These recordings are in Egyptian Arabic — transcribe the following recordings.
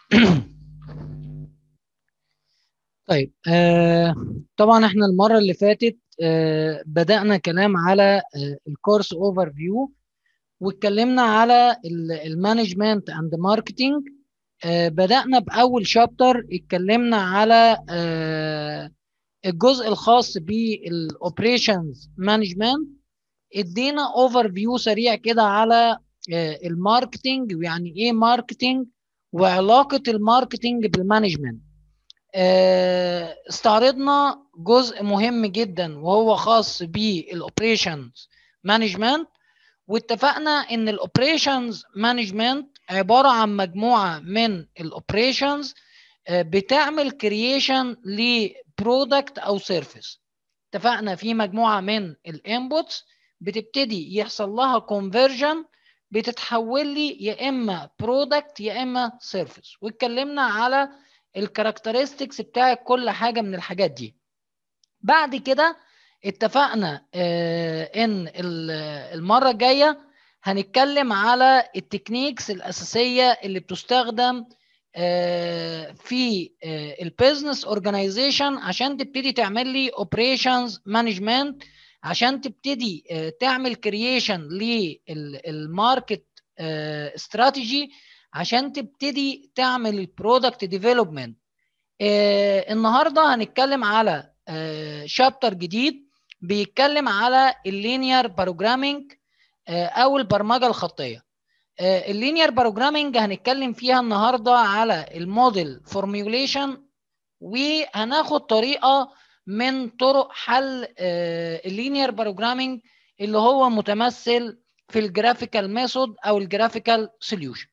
طيب آه طبعا احنا المره اللي فاتت آه بدانا كلام على آه الكورس اوفر فيو واتكلمنا على المانجمنت اند ماركتنج بدانا باول شابتر اتكلمنا على آه الجزء الخاص بالاوبريشنز مانجمنت ادينا اوفر فيو سريع كده على آه الماركتنج ويعني ايه ماركتنج وعلاقه الماركتنج بالمانجمنت آه استعرضنا جزء مهم جدا وهو خاص بالاوبريشنز مانجمنت واتفقنا ان الاوبريشنز مانجمنت عباره عن مجموعه من الاوبريشنز بتعمل كرييشن لبرودكت او سيرفيس اتفقنا في مجموعه من الانبوتس بتبتدي يحصل لها كونفرجن بتتحول لي يا اما برودكت يا اما سيرفيس واتكلمنا على الكاركترستكس بتاع كل حاجه من الحاجات دي بعد كده اتفقنا اه ان المره الجايه هنتكلم على التكنيكس الاساسيه اللي بتستخدم اه في اه البيزنس اورجانيزيشن عشان تبتدي تعمل لي اوبريشنز مانجمنت عشان تبتدي تعمل كرييشن للماركت استراتيجي عشان تبتدي تعمل البرودكت ديفلوبمنت النهارده هنتكلم على شابتر جديد بيتكلم على اللينير بروجرامينج او البرمجه الخطيه اللينير بروجرامينج هنتكلم فيها النهارده على الموديل فورميوليشن وهناخد طريقه من طرق حل اللينير بروجرامينج اللي هو متمثل في الجرافيكال ميثود او الجرافيكال سوليوشن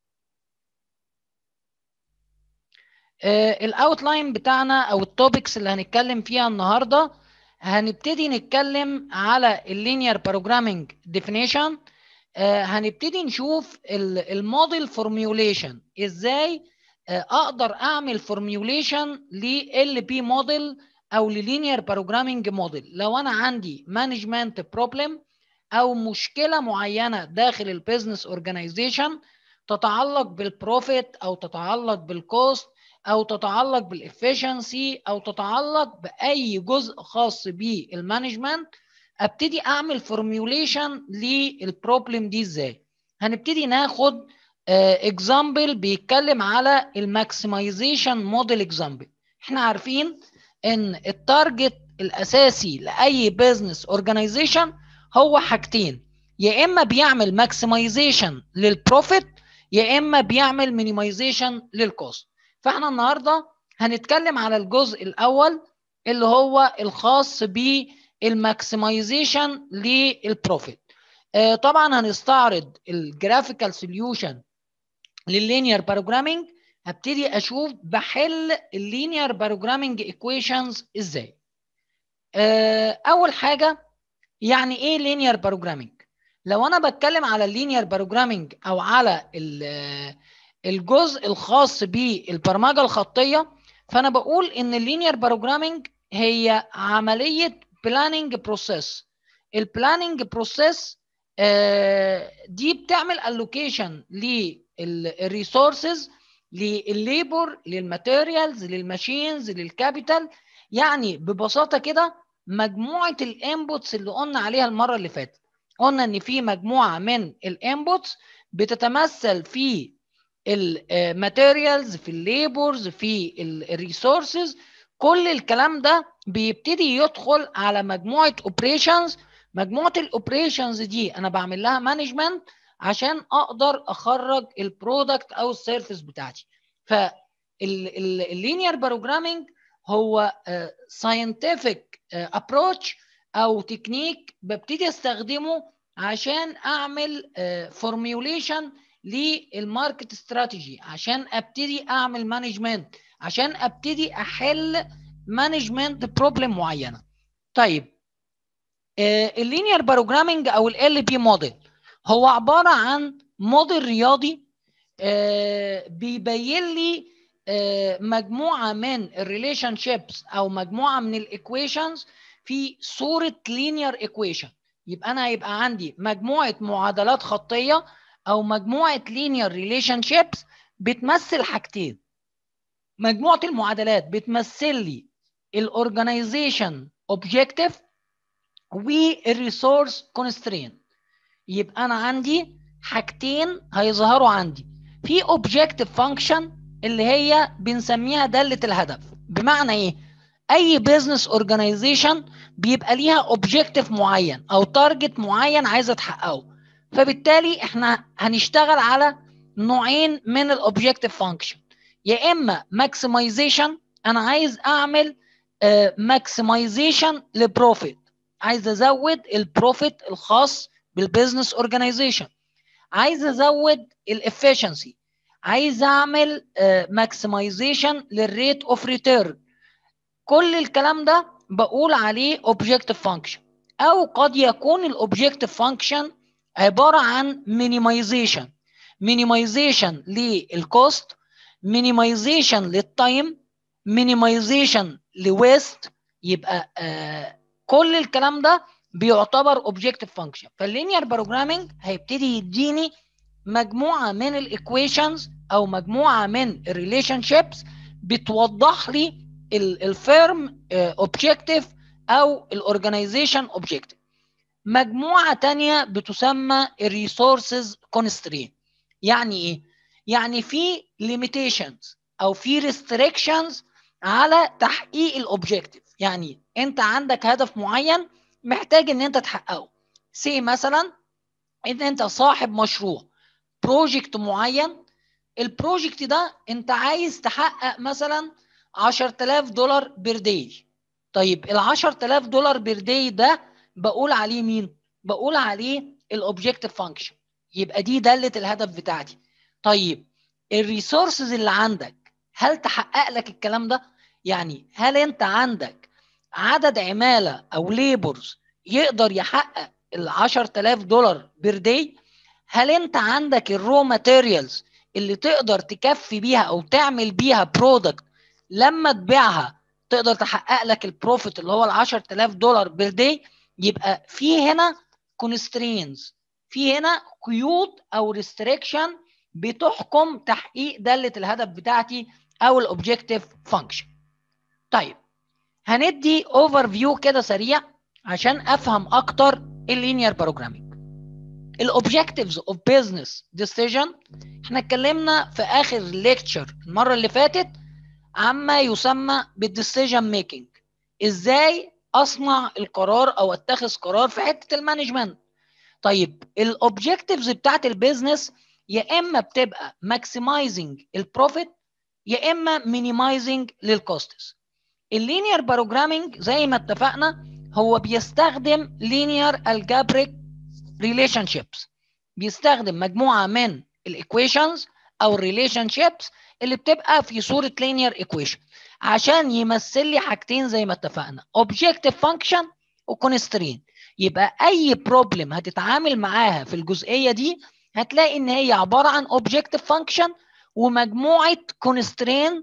الاوتلاين بتاعنا او التوبكس اللي هنتكلم فيها النهارده هنبتدي نتكلم على اللينير بروجرامينج ديفينيشن هنبتدي نشوف الموديل فورميوليشن ازاي اقدر اعمل فورميوليشن ل بي موديل او للينير بروجرامينج موديل لو انا عندي مانجمنت بروبلم او مشكله معينه داخل البيزنس اورجانيزيشن تتعلق بالبروفيت او تتعلق بالكوست او تتعلق بالافشنسي او تتعلق باي جزء خاص بالمانجمنت ابتدي اعمل فورميوليشن للبروبلم دي ازاي هنبتدي ناخد اكزامبل uh, بيتكلم على الماكسمايزيشن موديل اكزامبل احنا عارفين ان التارجت الاساسي لاي بزنس اورجانيزيشن هو حاجتين يا اما بيعمل ماكسمايزيشن للبروفيت يا اما بيعمل مينيمايزيشن للكوست فاحنا النهارده هنتكلم على الجزء الاول اللي هو الخاص بالماكسمايزيشن للبروفيت آه طبعا هنستعرض الجرافيكال سوليوشن لللينير بروجرامينج هبتدي اشوف بحل اللينير بروجرامينج ايكويشنز ازاي آه اول حاجه يعني ايه لينير بروجرامينج لو انا بتكلم على اللينير بروجرامينج او على الجزء الخاص بالبرمجه الخطيه فانا بقول ان اللينير بروجرامينج هي عمليه بلاننج بروسيس البلاننج بروسيس دي بتعمل الوكيشن للريسورسز للليبر للماتيريالز للماشينز للكابيتال يعني ببساطه كده مجموعه الانبوتس اللي قلنا عليها المره اللي فاتت قلنا ان في مجموعه من الانبوتس بتتمثل في الماتيريالز في الليبرز في الريسورسز كل الكلام ده بيبتدي يدخل على مجموعه اوبريشنز مجموعه الاوبريشنز دي انا بعمل لها مانجمنت عشان اقدر اخرج البرودكت او السيرفيس بتاعتي فاللينير بروجرامينج هو ساينتفك ابروتش او تكنيك ببتدي استخدمه عشان اعمل فورميوليشن للماركت استراتيجي عشان ابتدي اعمل مانجمنت عشان ابتدي احل مانجمنت بروبلم معينه طيب اللينير بروجرامينج او ال بي موديل هو عباره عن موديل رياضي بيبين لي مجموعه من الريليشن شيبس او مجموعه من الايكويشنز في صوره لينير ايكويشن يبقى انا هيبقى عندي مجموعه معادلات خطيه او مجموعه لينير ريليشن شيبس بتمثل حاجتين مجموعه المعادلات بتمثل لي الاورجنايزيشن اوبجيكتيف والريسورس كونسترين يبقى انا عندي حاجتين هيظهروا عندي في اوبجيكتيف فانكشن اللي هي بنسميها داله الهدف بمعنى ايه اي بزنس اورجانيزيشن بيبقى ليها اوبجيكتيف معين او تارجت معين عايزه تحققه فبالتالي احنا هنشتغل على نوعين من الاوبجيكتيف فانكشن يا اما ماكسمايزيشن انا عايز اعمل ماكسمايزيشن لبروفيت عايز ازود البروفيت الخاص بالبزنس اورجانيزيشن عايز ازود الافشنسي عايز اعمل ماكسمايزيشن للريت اوف ريتيرن كل الكلام ده بقول عليه اوبجيكتيف فانكشن او قد يكون الاوبجيكتيف فانكشن عباره عن مينيمايزيشن مينيمايزيشن للكوست مينيمايزيشن للتايم مينيمايزيشن لويست يبقى آه كل الكلام ده بيعتبر اوبجيكتيف فانكشن فاللينير بروجرامينج هيبتدي يديني مجموعه من الايكويشنز او مجموعه من الريليشن شيبس بتوضح لي الفيرم اوبجيكتيف او الاورجنايزيشن اوبجيكتيف مجموعه تانية بتسمى الريسورسز كونسترين يعني ايه يعني في ليميتيشنز او في ريستريكشنز على تحقيق الاوبجيكتيف يعني انت عندك هدف معين محتاج ان انت تحققه سي مثلا ان انت صاحب مشروع بروجكت معين البروجكت ده انت عايز تحقق مثلا 10000 دولار بير داي طيب ال 10000 دولار بير داي ده بقول عليه مين بقول عليه الاوبجيكتيف فانكشن يبقى دي داله الهدف بتاعتي طيب الريسورسز اللي عندك هل تحقق لك الكلام ده يعني هل انت عندك عدد عماله او ليبرز يقدر يحقق ال 10000 دولار بير داي هل انت عندك الرو ماتيريالز اللي تقدر تكفي بيها او تعمل بيها برودكت لما تبيعها تقدر تحقق لك البروفيت اللي هو ال 10000 دولار بير داي يبقى في هنا كونسترينز في هنا قيود او ريستريكشن بتحكم تحقيق داله الهدف بتاعتي او الاوبجيكتيف فانكشن طيب هندي اوفر فيو كده سريع عشان افهم اكتر اللينير بروجرامينج الاوبجكتيفز اوف بزنس ديسيجن احنا اتكلمنا في اخر ليكتشر المره اللي فاتت عما يسمى بالديسيجن ميكنج ازاي اصنع القرار او اتخذ قرار في حته المانجمنت طيب الاوبجكتيفز بتاعت البيزنس يا اما بتبقى ماكسمايزنج البروفيت يا اما مينيمايزنج للكوستس اللينير بروجرامينج زي ما اتفقنا هو بيستخدم لينير الجبريك ريليشن شيبس بيستخدم مجموعه من الايكويشنز او الريليشن شيبس اللي بتبقى في صوره لينير ايكويشن عشان يمثل لي حاجتين زي ما اتفقنا اوبجكتيف فانكشن وكونسترين يبقى اي بروبلم هتتعامل معاها في الجزئيه دي هتلاقي ان هي عباره عن اوبجكتيف فانكشن ومجموعه كونسترين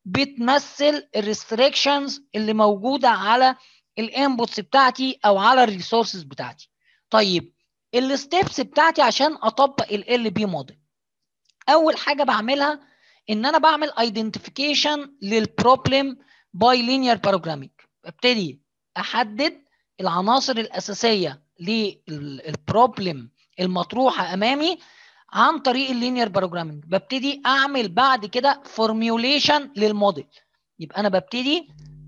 بتمثل الريستريكشنز اللي موجوده على الانبوتس بتاعتي او على الريسورسز بتاعتي طيب الستبس بتاعتي عشان اطبق ال ال بي موديل اول حاجه بعملها ان انا بعمل ايدنتيفيكيشن للبروبلم باي لينير بروجرامينج ببتدي احدد العناصر الاساسيه للبروبلم المطروحه امامي عن طريق اللينير بروجرامينج ببتدي اعمل بعد كده فورميوليشن للموديل يبقى انا ببتدي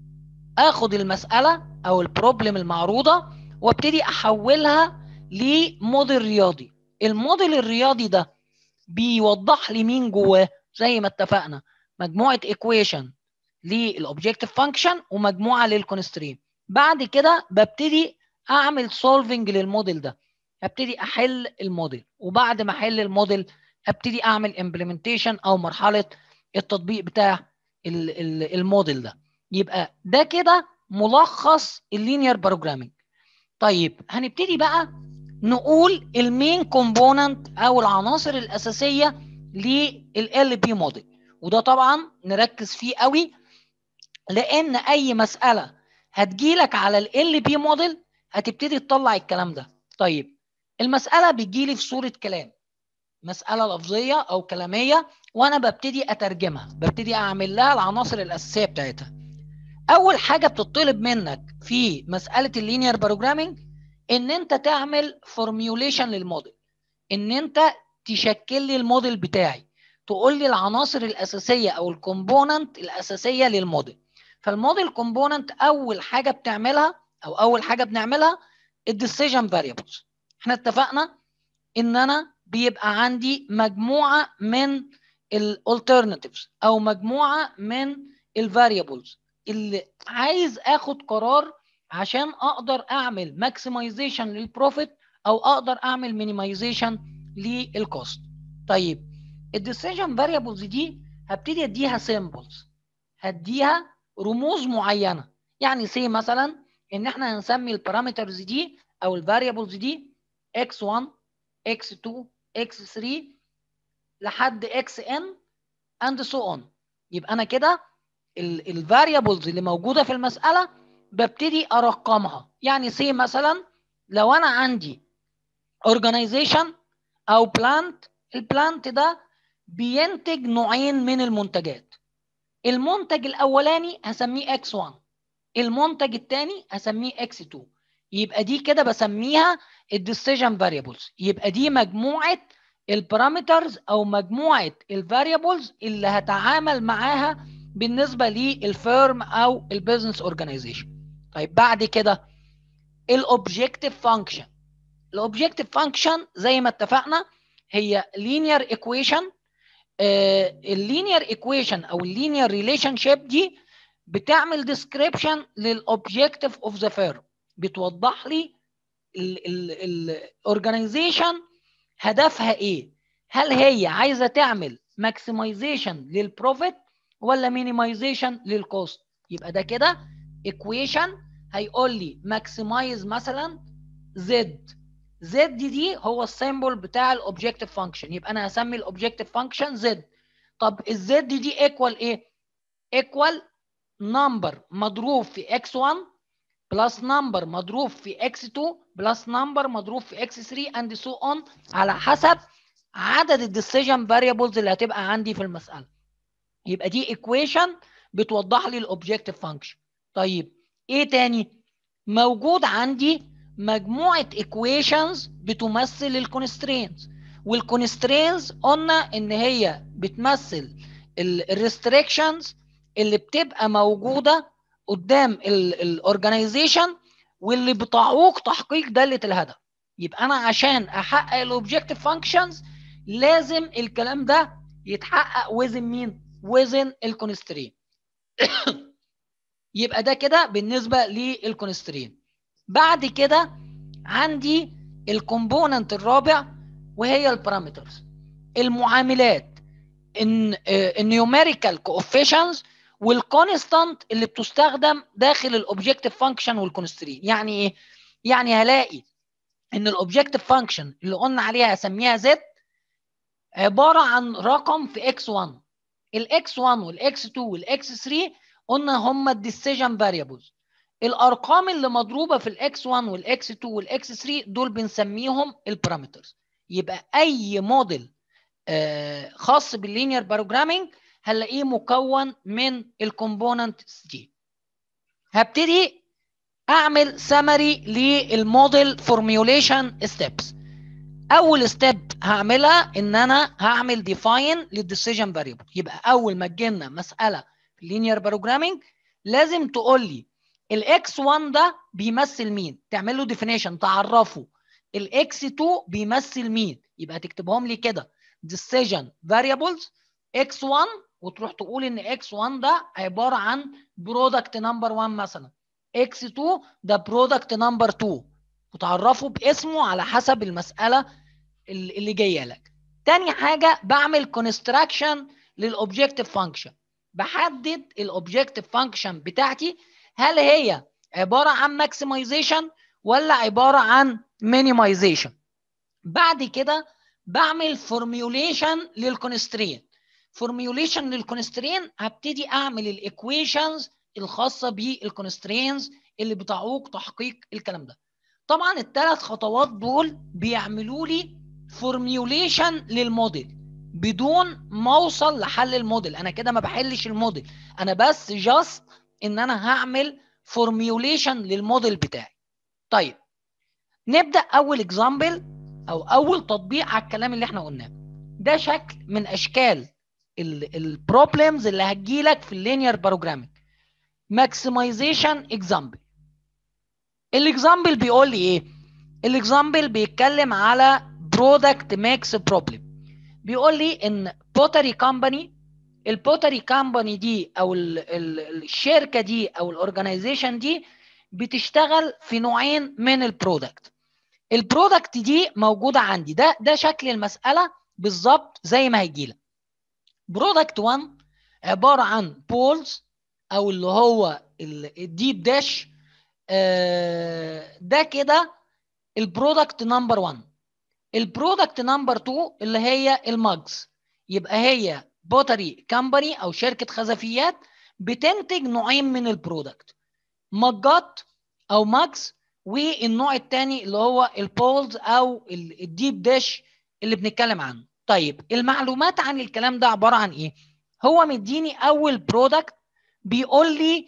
اخد المساله او البروبلم المعروضه وابتدي احولها لموديل رياضي الموديل الرياضي ده بيوضح لي مين جواه زي ما اتفقنا مجموعه ايكويشن للاوبجكتيف فانكشن ومجموعه للكونسترين بعد كده ببتدي اعمل سولفنج للموديل ده ابتدي احل الموديل وبعد ما احل الموديل ابتدي اعمل امبلمنتيشن او مرحله التطبيق بتاع الموديل ده يبقى ده كده ملخص اللينير بروجرامينج طيب هنبتدي بقى نقول المين كومبوننت او العناصر الاساسيه لل بي موديل وده طبعا نركز فيه قوي لان اي مساله هتجيلك على ال بي موديل هتبتدي تطلع الكلام ده طيب المساله بتجيلي في صوره كلام مساله لفظيه او كلاميه وانا ببتدي اترجمها ببتدي اعمل لها العناصر الاساسيه بتاعتها اول حاجه بتطلب منك في مساله اللينير بروجرامينج ان انت تعمل فورميوليشن للموديل ان انت تشكل لي الموديل بتاعي تقول لي العناصر الاساسيه او الكومبوننت الاساسيه للموديل فالموديل كومبوننت اول حاجه بتعملها او اول حاجه بنعملها الديسيجن فاريبلز احنا اتفقنا ان انا بيبقى عندي مجموعه من الالترناتيفز او مجموعه من الفاريبلز اللي عايز اخد قرار عشان اقدر اعمل ماكسمايزيشن للبروفيت او اقدر اعمل مينيمايزيشن للكوست طيب الديسيجن فاريبلز دي هبتدي اديها سيمبلز هديها رموز معينه يعني سي مثلا ان احنا هنسمي البارامترز دي او الفاريبلز دي x1 x2 x3 لحد xn and so on يبقى انا كده الفاريبلز اللي موجوده في المساله ببتدي ارقمها يعني سي مثلا لو انا عندي organization او بلانت البلانت ده بينتج نوعين من المنتجات المنتج الاولاني هسميه x1 المنتج الثاني هسميه x2 يبقى دي كده بسميها الديسيجن فاريبلز يبقى دي مجموعه البارامترز او مجموعه الفاريبلز اللي هتعامل معاها بالنسبه للفيرم او البيزنس اورجانيزيشن طيب بعد كده الاوبجكتيف فانكشن الاوبجكتيف فانكشن زي ما اتفقنا هي لينير ايكويشن اللينير ايكويشن او اللينير ريليشن شيب دي بتعمل ديسكريبشن للاوبجكتيف اوف ذا فيرم بتوضح لي الاورجانيزيشن هدفها ايه هل هي عايزه تعمل ماكسمايزيشن للبروفيت ولا مينيمايزيشن للكوست يبقى ده كده ايكويشن هيقول لي ماكسمايز مثلا زد زد دي هو السيمبل بتاع الاوبجكتيف فانكشن يبقى انا هسمي الاوبجكتيف فانكشن زد طب الزد دي ايكوال ايه ايكوال نمبر مضروب في x1 بلس نمبر مضروب في x2 بلس نمبر مضروب في x3 اند سو اون على حسب عدد الديسيجن فاريبلز اللي هتبقى عندي في المساله يبقى دي ايكويشن بتوضح لي الاوبجكتيف فانكشن طيب ايه تاني موجود عندي مجموعه ايكويشنز بتمثل الكونسترينز والكونسترينز قلنا ان هي بتمثل الريستريكشنز اللي بتبقى موجوده قدام الاورجنايزيشن واللي بتعوق تحقيق داله الهدف يبقى انا عشان احقق الاوبجكتيف فانكشنز لازم الكلام ده يتحقق وزن مين وزن الكونسترين يبقى ده كده بالنسبه للكونسترين بعد كده عندي الكومبوننت الرابع وهي البارامترز المعاملات النيوميريكال كوفيشنز والكونستانت اللي بتستخدم داخل الاوبجكتيف فانكشن والكونسترين يعني ايه يعني هلاقي ان الاوبجكتيف فانكشن اللي قلنا عليها هسميها زد عباره عن رقم في اكس 1 الاكس 1 والاكس 2 والاكس 3 قلنا هم الديسيجن فاريبلز الارقام اللي مضروبه في الاكس 1 والاكس 2 والاكس 3 دول بنسميهم البارامترز يبقى اي موديل آه خاص باللينير بروجرامينج هنلاقيه مكون من الكومبوننتس دي هبتدي اعمل سمري للموديل فورميوليشن ستيبس اول ستيب هعملها ان انا هعمل ديفاين للديسيجن فاريبل يبقى اول ما تجينا مساله في اللينير بروجرامينج لازم تقول لي الاكس 1 ده بيمثل مين تعمل له ديفينيشن تعرفه الاكس 2 بيمثل مين يبقى تكتبهم لي كده decision variables x1 وتروح تقول ان x1 ده عباره عن برودكت نمبر 1 مثلا x2 ده برودكت نمبر 2 وتعرفه باسمه على حسب المساله اللي جايه لك تاني حاجه بعمل كونستراكشن للاوبجكتيف فانكشن بحدد الاوبجكتيف فانكشن بتاعتي هل هي عباره عن ماكسمايزيشن ولا عباره عن مينيمايزيشن بعد كده بعمل فورميوليشن للكونسترين فورميوليشن للكونسترين هبتدي اعمل الايكويشنز الخاصه بالكونسترينز اللي بتعوق تحقيق الكلام ده طبعا الثلاث خطوات دول بيعملوا لي فورميوليشن للموديل بدون ما اوصل لحل الموديل انا كده ما بحلش الموديل انا بس جاست ان انا هعمل فورميوليشن للموديل بتاعي طيب نبدا اول اكزامبل او اول تطبيق على الكلام اللي احنا قلناه ده شكل من اشكال البروبلمز اللي هتجيلك في اللينير بروجرامينج ماكسمايزيشن اكزامبل الاكزامبل بيقول لي ايه الاكزامبل بيتكلم على برودكت ميكس بروبلم بيقول لي ان بوتري كومباني البوتري كومباني دي او ال ال الشركه دي او الاورجنايزيشن دي بتشتغل في نوعين من البرودكت البرودكت دي موجوده عندي ده ده شكل المساله بالظبط زي ما هيجي لك برودكت 1 عباره عن بولز او اللي هو الديب داش ده كده البرودكت نمبر 1 البرودكت نمبر 2 اللي هي الماجز يبقى هي بوتري كامباني او شركه خزفيات بتنتج نوعين من البرودكت مجات او ماجز والنوع الثاني اللي هو البولز او الديب داش اللي بنتكلم عنه طيب المعلومات عن الكلام ده عباره عن ايه هو مديني اول برودكت بيقول لي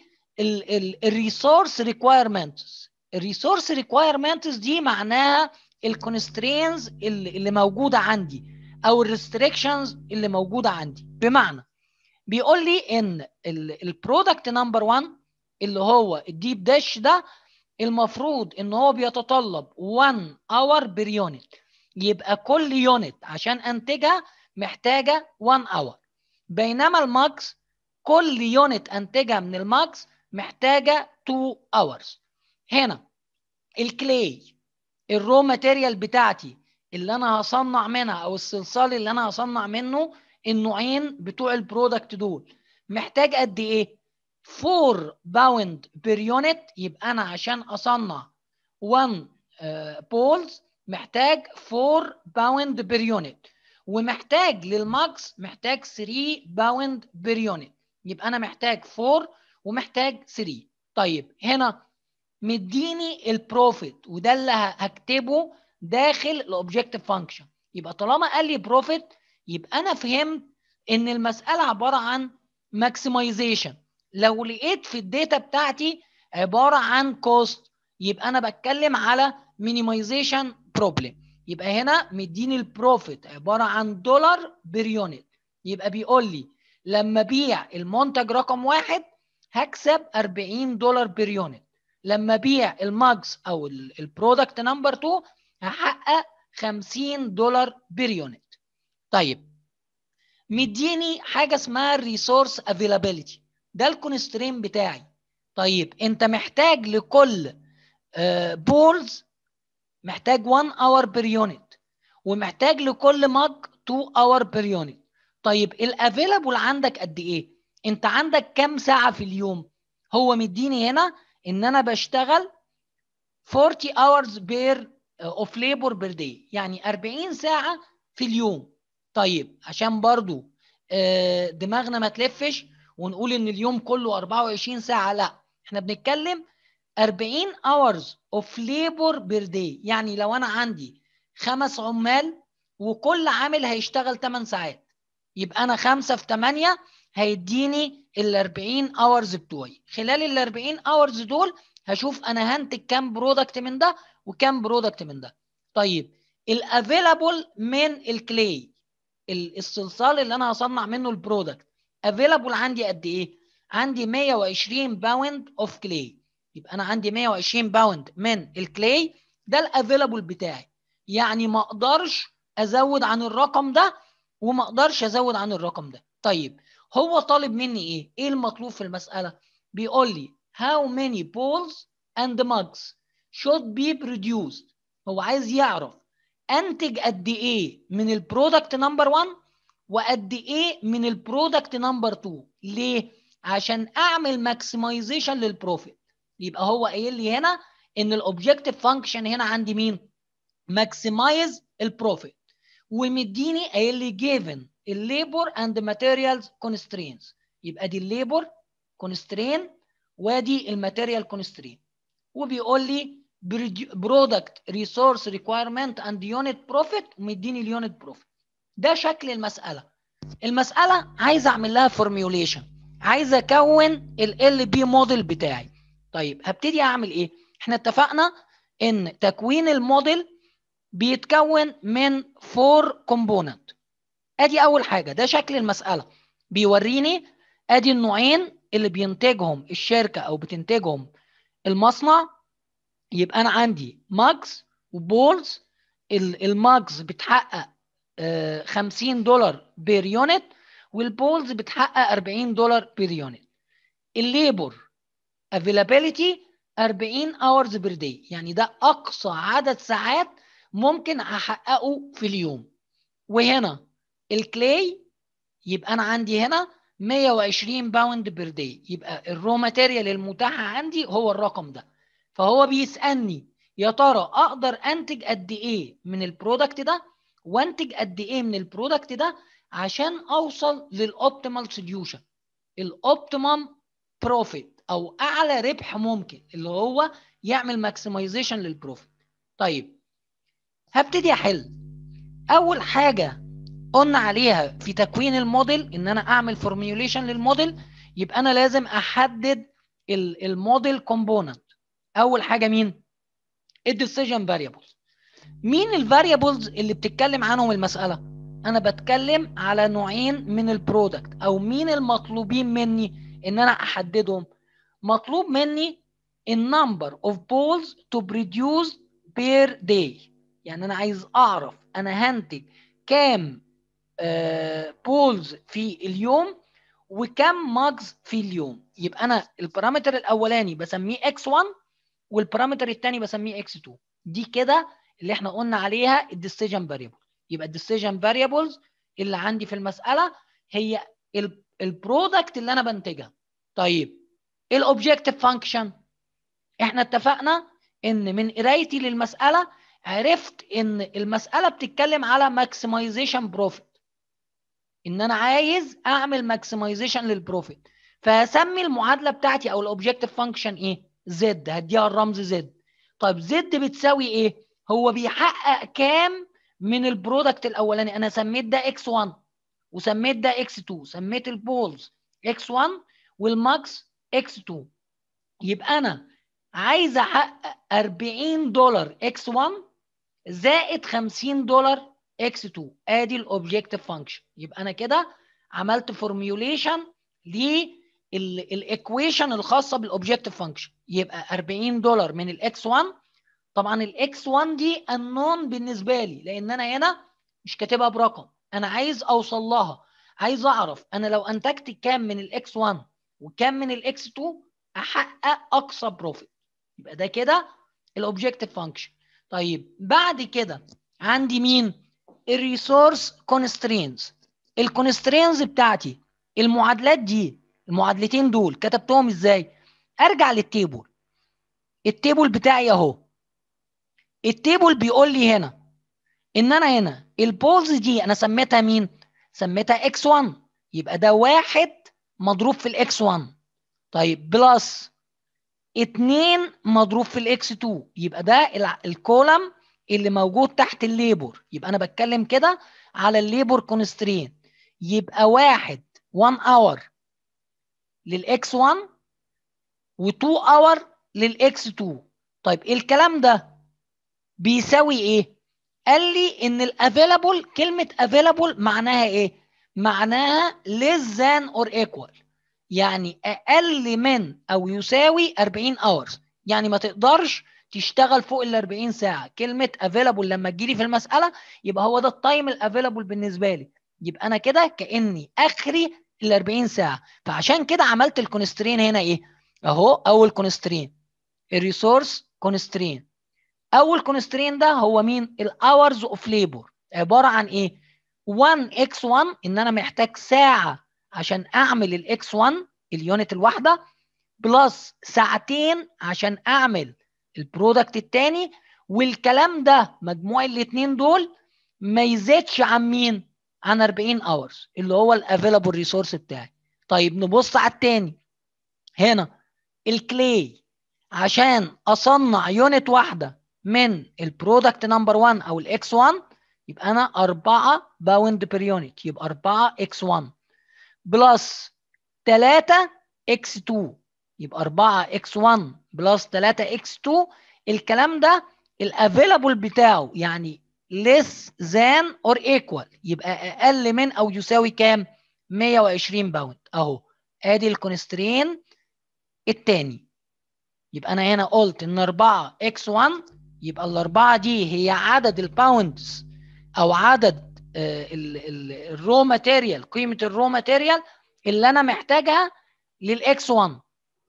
الريسورس ريكويرمنتس الريسورس ريكويرمنتس دي معناها الكونسترينز اللي, اللي موجوده عندي او الريستريكشنز اللي موجوده عندي بمعنى بيقول لي ان البرودكت نمبر 1 اللي هو الديب داش ده المفروض ان هو بيتطلب 1 اور بير يونت يبقى كل يونت عشان انتجها محتاجه 1 اور بينما الماكس كل يونت انتجها من الماكس محتاجه 2 اورز هنا الكلاي الرو ماتيريال بتاعتي اللي انا هصنع منها او الصلصال اللي انا هصنع منه النوعين بتوع البرودكت دول محتاج قد ايه 4 باوند بير يونت يبقى انا عشان اصنع 1 بولز محتاج 4 باوند بير يونت ومحتاج للماكس محتاج 3 باوند بير يونت يبقى انا محتاج 4 ومحتاج 3 طيب هنا مديني البروفيت وده اللي هكتبه داخل الاوبجكتيف فانكشن يبقى طالما قال لي بروفيت يبقى انا فهمت ان المساله عباره عن ماكسمايزيشن لو لقيت في الداتا بتاعتي عباره عن كوست يبقى انا بتكلم على مينيمايزيشن بروبلم يبقى هنا مديني البروفيت عباره عن دولار بير يونت يبقى بيقول لي لما بيع المنتج رقم واحد هكسب 40 دولار بير يونت لما بيع الماجز او البرودكت نمبر 2 هحقق 50 دولار بير يونت طيب مديني حاجه اسمها الريسورس افيلابيلتي ده الكونسترين بتاعي طيب انت محتاج لكل بولز محتاج 1 اور بير يونت ومحتاج لكل ماج 2 اور بير يونت طيب الافيلابل عندك قد ايه انت عندك كام ساعه في اليوم هو مديني هنا ان انا بشتغل 40 hours بير اوف ليبر بير داي يعني 40 ساعه في اليوم طيب عشان برضو دماغنا ما تلفش ونقول ان اليوم كله 24 ساعه لا احنا بنتكلم 40 hours اوف ليبر بير داي يعني لو انا عندي خمس عمال وكل عامل هيشتغل 8 ساعات يبقى انا 5 في 8 هيديني ال 40 اورز بتوعي خلال ال 40 اورز دول هشوف انا هنتج كام برودكت من ده وكام برودكت من ده طيب الافيلابل من الكلاي الصلصال اللي انا هصنع منه البرودكت افيلابل عندي قد ايه عندي 120 باوند اوف كلاي يبقى انا عندي 120 باوند من الكلاي ده الافيلابل بتاعي يعني ما اقدرش ازود عن الرقم ده وما اقدرش ازود عن الرقم ده طيب هو طالب مني ايه ايه المطلوب في المساله بيقول لي how many balls and mugs should be produced هو عايز يعرف انتج قد ايه من البرودكت نمبر 1 وقد ايه من البرودكت نمبر 2 ليه عشان اعمل ماكسمايزيشن للبروفيت يبقى هو قايل لي هنا ان الاوبجكتيف فانكشن هنا عندي مين ماكسمايز البروفيت ومديني قايل لي given الليبر اند ماتيريالز كونسترينز يبقى دي الليبر كونسترين وادي الماتيريال كونسترين وبيقول لي برودكت ريسورس ريكويرمنت اند يونت بروفيت ومديني اليونت بروفيت ده شكل المساله المساله عايز اعمل لها فورميوليشن عايز اكون ال بي موديل بتاعي طيب هبتدي اعمل ايه احنا اتفقنا ان تكوين الموديل بيتكون من فور كومبوننت ادي اول حاجه ده شكل المساله بيوريني ادي النوعين اللي بينتجهم الشركه او بتنتجهم المصنع يبقى انا عندي ماجز وبولز الماجز بتحقق 50 دولار بير يونت والبولز بتحقق 40 دولار بير يونت الليبر افيلابيلتي 40 اورز بير داي يعني ده اقصى عدد ساعات ممكن احققه في اليوم وهنا الكلاي يبقى انا عندي هنا 120 باوند بير داي يبقى الرو ماتيريال المتاحه عندي هو الرقم ده فهو بيسالني يا ترى اقدر انتج قد ايه من البرودكت ده وانتج قد ايه من البرودكت ده عشان اوصل للاوبتيمال سوليوشن الاوبتيمم بروفيت او اعلى ربح ممكن اللي هو يعمل ماكسمايزيشن للبروفيت طيب هبتدي احل اول حاجه قلنا عليها في تكوين الموديل ان انا اعمل فورميوليشن للموديل يبقى انا لازم احدد الموديل كومبوننت اول حاجه مين الديسيجن فاريبلز مين الفاريبلز اللي بتتكلم عنهم المساله انا بتكلم على نوعين من البرودكت او مين المطلوبين مني ان انا احددهم مطلوب مني النمبر اوف بولز تو بروديوس بير داي يعني انا عايز اعرف انا هنتج كام بولز في اليوم وكم ماجز في اليوم يبقى انا البارامتر الاولاني بسميه x1 والبارامتر الثاني بسميه x2 دي كده اللي احنا قلنا عليها الديسيجن فاريبل يبقى الديسيجن فاريبلز اللي عندي في المساله هي البرودكت اللي انا بنتجها طيب الاوبجكتيف فانكشن احنا اتفقنا ان من قرايتي للمساله عرفت ان المساله بتتكلم على ماكسمايزيشن بروفيت ان انا عايز اعمل ماكسمايزيشن للبروفيت فهسمي المعادله بتاعتي او الاوبجكتيف فانكشن ايه زد هديها الرمز زد طيب زد بتساوي ايه هو بيحقق كام من البرودكت الاولاني انا سميت ده اكس 1 وسميت ده اكس 2 سميت البولز اكس 1 والماكس اكس 2 يبقى انا عايز احقق 40 دولار اكس 1 زائد 50 دولار اكس 2 ادي الاوبجكتيف فانكشن يبقى انا كده عملت فورميوليشن للايكويشن الخاصه بالاوبجكتيف فانكشن يبقى 40 دولار من الاكس 1 طبعا الاكس 1 دي النون بالنسبه لي لان انا هنا مش كاتبها برقم انا عايز اوصل لها عايز اعرف انا لو انتجت كام من الاكس 1 وكام من الاكس 2 احقق اقصى بروفيت يبقى ده كده الاوبجكتيف فانكشن طيب بعد كده عندي مين الريسورس كونسترينز الكونسترينز بتاعتي المعادلات دي المعادلتين دول كتبتهم ازاي ارجع للتيبل التيبل بتاعي اهو التيبل بيقول لي هنا ان انا هنا البولز دي انا سميتها مين سميتها اكس 1 يبقى ده واحد مضروب في الاكس 1 طيب بلس 2 مضروب في الاكس 2 يبقى ده الكولم اللي موجود تحت الليبر يبقى انا بتكلم كده على الليبر كونسترين يبقى واحد 1 اور للاكس 1 و2 اور للاكس 2 طيب الكلام ده بيساوي ايه قال لي ان الافيلابل كلمه افيلابل معناها ايه معناها less than or equal يعني اقل من او يساوي 40 hours يعني ما تقدرش تشتغل فوق ال 40 ساعه كلمه افيلابل لما تجيلي في المساله يبقى هو ده التايم الافيلابل بالنسبه لي يبقى انا كده كاني اخري ال 40 ساعه فعشان كده عملت الكونسترين هنا ايه اهو اول كونسترين الريسورس كونسترين اول كونسترين ده هو مين الاورز اوف ليبر عباره عن ايه 1 اكس 1 ان انا محتاج ساعه عشان اعمل الاكس 1 اليونت الواحده بلس ساعتين عشان اعمل البرودكت الثاني والكلام ده مجموع الاثنين دول ما يزيدش عن مين عن 40 اورز اللي هو الافيلابل ريسورس بتاعي طيب نبص على الثاني هنا الكلاي عشان اصنع يونت واحده من البرودكت نمبر 1 او الاكس 1 يبقى انا 4 باوند بير يونت يبقى 4 اكس 1 بلس 3 اكس 2 يبقى 4 اكس 1 بلس 3 اكس 2 الكلام ده الافيلابل بتاعه يعني less than or equal يبقى اقل من او يساوي كام 120 باوند اهو ادي الكونسترين الثاني يبقى انا هنا قلت ان 4 اكس 1 يبقى الاربعه دي هي عدد الباوندز او عدد الرو ماتيريال قيمه الرو ماتيريال اللي انا محتاجها للاكس 1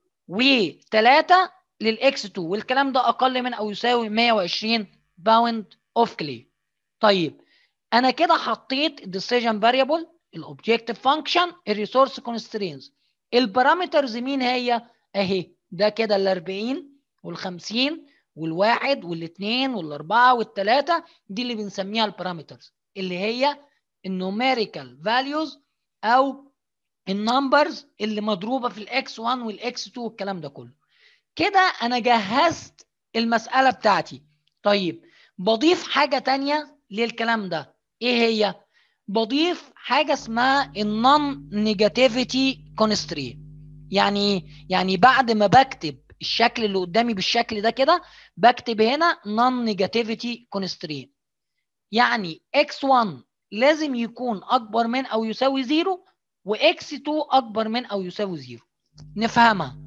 و3 للاكس 2 والكلام ده اقل من او يساوي 120 باوند اوف كلي طيب انا كده حطيت الديسيجن فاريبل الاوبجكتيف فانكشن الريسورس كونسترينز البارامترز مين هي اهي ده كده ال 40 وال 50 والواحد والاثنين والاربعه والثلاثه دي اللي بنسميها البارامترز اللي هي النوميريكال فاليوز او النمبرز اللي مضروبه في الاكس 1 والاكس 2 والكلام ده كله كده انا جهزت المساله بتاعتي طيب بضيف حاجه تانية للكلام ده ايه هي بضيف حاجه اسمها النون نيجاتيفيتي كونسترين يعني ايه يعني بعد ما بكتب الشكل اللي قدامي بالشكل ده كده بكتب هنا نون نيجاتيفيتي كونسترين يعني x1 لازم يكون اكبر من او يساوي زيرو وx2 اكبر من او يساوي زيرو نفهمها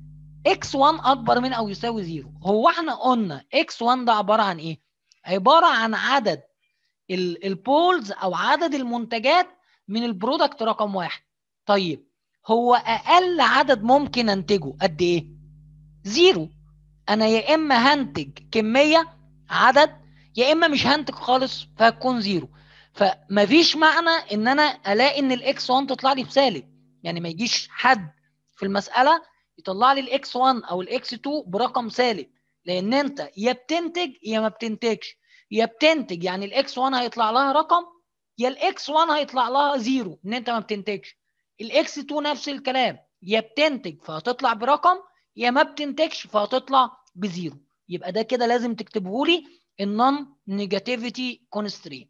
x1 اكبر من او يساوي زيرو هو احنا قلنا x1 ده عباره عن ايه عباره عن عدد البولز او عدد المنتجات من البرودكت رقم واحد طيب هو اقل عدد ممكن انتجه قد ايه زيرو انا يا اما هنتج كميه عدد يا اما مش هنتج خالص فهتكون زيرو فمفيش معنى ان انا الاقي ان الاكس 1 تطلع لي بسالب يعني ما يجيش حد في المساله يطلع لي الاكس 1 او الاكس 2 برقم سالب لان انت يا بتنتج يا ما بتنتجش يا بتنتج يعني الاكس 1 هيطلع لها رقم يا الاكس 1 هيطلع لها زيرو ان انت ما بتنتجش الاكس 2 نفس الكلام يا بتنتج فهتطلع برقم يا ما بتنتجش فهتطلع بزيرو يبقى ده كده لازم تكتبه لي النون نيجاتيفيتي كونسترين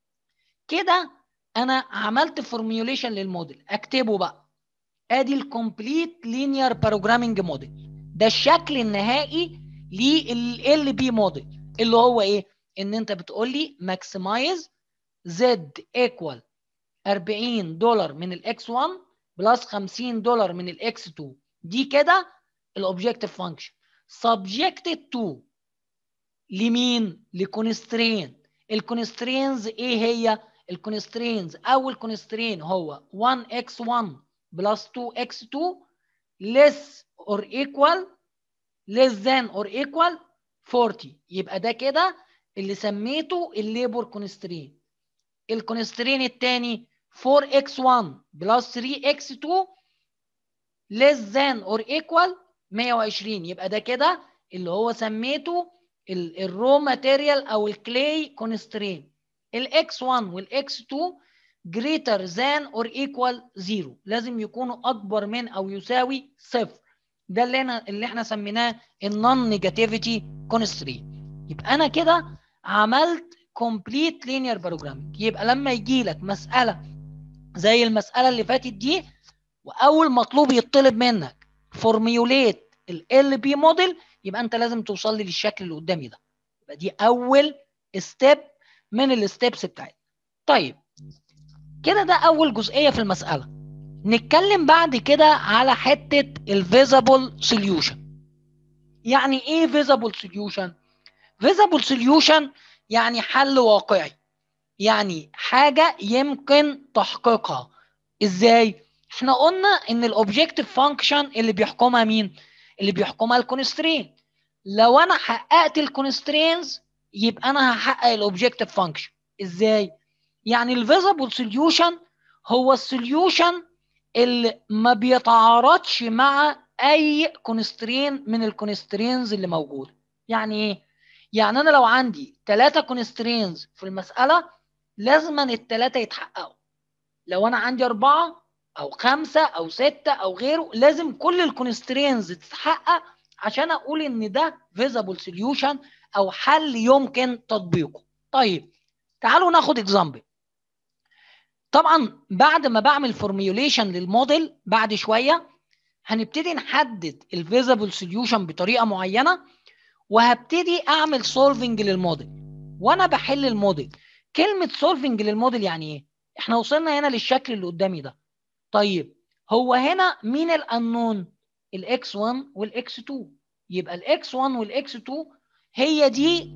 كده انا عملت فورميوليشن للموديل اكتبه بقى ادي الكومبليت لينير بروجرامنج موديل ده الشكل النهائي لل بي موديل اللي هو ايه ان انت بتقول لي ماكسمايز زد ايكوال 40 دولار من الاكس 1 بلس 50 دولار من الاكس 2 دي كده الاوبجكتيف فانكشن subjected to لمين لكونسترين الكونسترينز ايه هي الكونسترينز اول كونسترين هو 1x1 plus 2x2 less or equal less than or equal 40 يبقى ده كده اللي سميته الليبر كونسترين الكونسترين الثاني 4x1 plus 3x2 less than or equal 120 يبقى ده كده اللي هو سميته الرو ماتيريال او الكلاي كونسترين الاكس 1 والاكس 2 greater than or equal 0 لازم يكونوا اكبر من او يساوي صفر ده اللي انا اللي احنا سميناه النون نيجاتيفيتي كونسترين يبقى انا كده عملت كومبليت لينير بروجرامينج يبقى لما يجي لك مساله زي المساله اللي فاتت دي واول مطلوب يطلب منك فورميوليت ال بي موديل يبقى انت لازم توصل لي للشكل اللي قدامي ده يبقى دي اول ستيب من الستيبس بتاعتنا طيب كده ده اول جزئيه في المساله نتكلم بعد كده على حته الفيزابل سوليوشن يعني ايه فيزابل سوليوشن فيزابل سوليوشن يعني حل واقعي يعني حاجه يمكن تحقيقها ازاي احنا قلنا ان الاوبجكتيف فانكشن اللي بيحكمها مين اللي بيحكمها الكونسترين لو انا حققت الكونسترينز يبقى انا هحقق الاوبجكتيف فانكشن ازاي يعني الفيزابل سوليوشن هو السوليوشن اللي ما بيتعارضش مع اي كونسترين من الكونسترينز اللي موجوده يعني ايه يعني انا لو عندي ثلاثه كونسترينز في المساله لازما الثلاثه يتحققوا لو انا عندي اربعه او خمسه او سته او غيره لازم كل الكونسترينز تتحقق عشان اقول ان ده فيزابل سوليوشن او حل يمكن تطبيقه طيب تعالوا ناخد اكزامبل طبعا بعد ما بعمل فورميوليشن للموديل بعد شويه هنبتدي نحدد الفيزابل سوليوشن بطريقه معينه وهبتدي اعمل سولفنج للموديل وانا بحل الموديل كلمه سولفنج للموديل يعني ايه احنا وصلنا هنا للشكل اللي قدامي ده طيب هو هنا مين الانون الاكس 1 والاكس 2 يبقى الاكس 1 والاكس 2 هي دي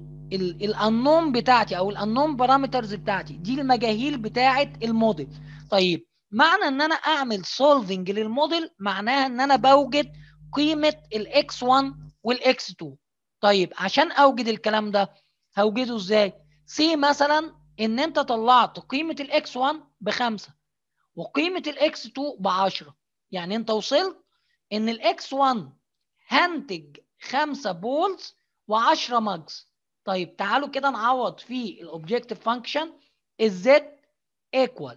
الانون بتاعتي او الانون بارامترز بتاعتي دي المجاهيل بتاعه الموديل طيب معنى ان انا اعمل سولفنج للموديل معناها ان انا بوجد قيمه الاكس 1 والاكس 2 طيب عشان اوجد الكلام ده هوجده ازاي سي مثلا ان انت طلعت قيمه الاكس 1 بخمسة وقيمه الاكس 2 ب 10 يعني انت وصلت ان الاكس 1 هنتج 5 بولز و10 ماجز طيب تعالوا كده نعوض في الاوبجكتيف فانكشن الزد ايكوال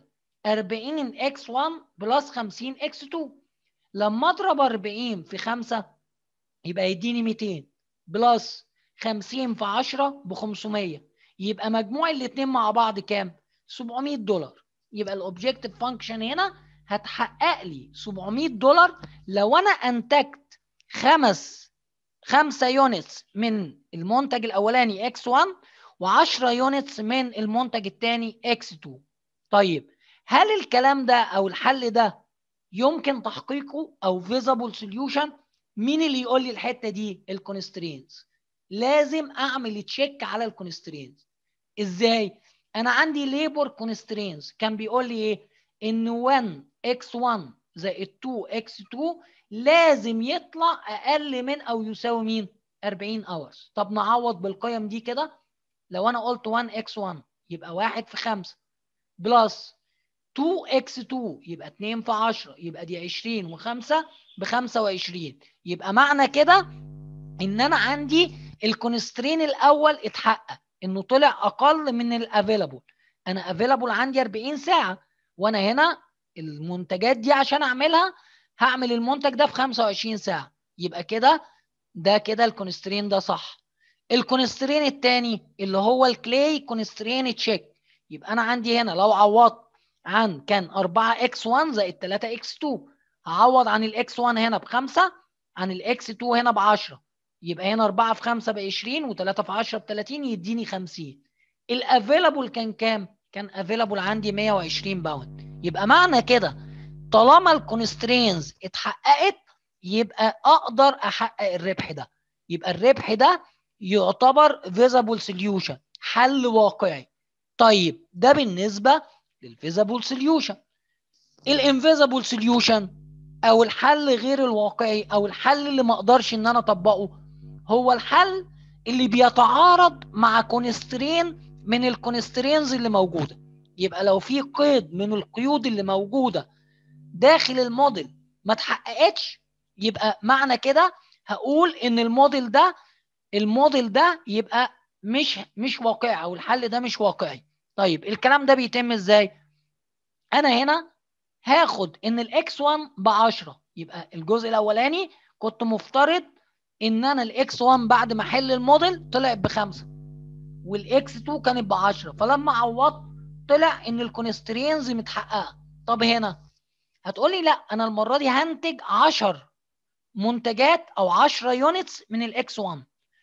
40 اكس 1 بلس 50 اكس 2 لما اضرب 40 في 5 يبقى يديني 200 بلس 50 في 10 ب 500 يبقى مجموع الاثنين مع بعض كام 700 دولار يبقى الاوبجكتيف فانكشن هنا هتحقق لي 700 دولار لو انا انتجت خمس خمسة يونتس من المنتج الاولاني X1 و10 يونتس من المنتج الثاني X2 طيب هل الكلام ده او الحل ده يمكن تحقيقه او فيزابل سوليوشن مين اللي يقول لي الحته دي الكونسترينز لازم اعمل تشيك على الكونسترينز ازاي انا عندي ليبر كونسترينز كان بيقول لي ايه ان 1 x1 زائد 2 x2 لازم يطلع اقل من او يساوي مين 40 hours طب نعوض بالقيم دي كده لو انا قلت 1 x1 يبقى 1 في 5 بلس 2 x2 يبقى 2 في 10 يبقى دي 20 و5 ب 25 يبقى معنى كده ان انا عندي الكونسترين الاول اتحقق انه طلع اقل من الافيلابل انا افيلابل عندي 40 ساعه وانا هنا المنتجات دي عشان اعملها هعمل المنتج ده في 25 ساعه يبقى كده ده كده الكونسترين ده صح الكونسترين الثاني اللي هو الكلاي كونسترين تشيك يبقى انا عندي هنا لو عوضت عن كان 4 اكس 1 زائد 3 اكس 2 هعوض عن الاكس 1 هنا بخمسة عن الاكس 2 هنا ب 10 يبقى هنا 4 في 5 ب 20 و3 في 10 ب 30 يديني 50 الافيلابل كان كام؟ كان افيلابل عندي 120 باوند يبقى معنى كده طالما الكونسترينز اتحققت يبقى اقدر احقق الربح ده يبقى الربح ده يعتبر فيزابل سوليوشن حل واقعي طيب ده بالنسبه للفيزابل سوليوشن الانفيزابل سوليوشن او الحل غير الواقعي او الحل اللي ما اقدرش ان انا اطبقه هو الحل اللي بيتعارض مع كونسترين من الكونسترينز اللي موجوده يبقى لو في قيد من القيود اللي موجوده داخل الموديل ما اتحققتش يبقى معنى كده هقول ان الموديل ده الموديل ده يبقى مش مش واقعي او الحل ده مش واقعي طيب الكلام ده بيتم ازاي انا هنا هاخد ان الاكس 1 ب 10 يبقى الجزء الاولاني كنت مفترض ان انا الاكس 1 بعد ما احل الموديل طلعت بخمسه والاكس 2 كانت ب 10 فلما عوضت طلع ان الكونسترينز متحققه طب هنا هتقولي لا انا المره دي هنتج 10 منتجات او 10 يونتس من الاكس 1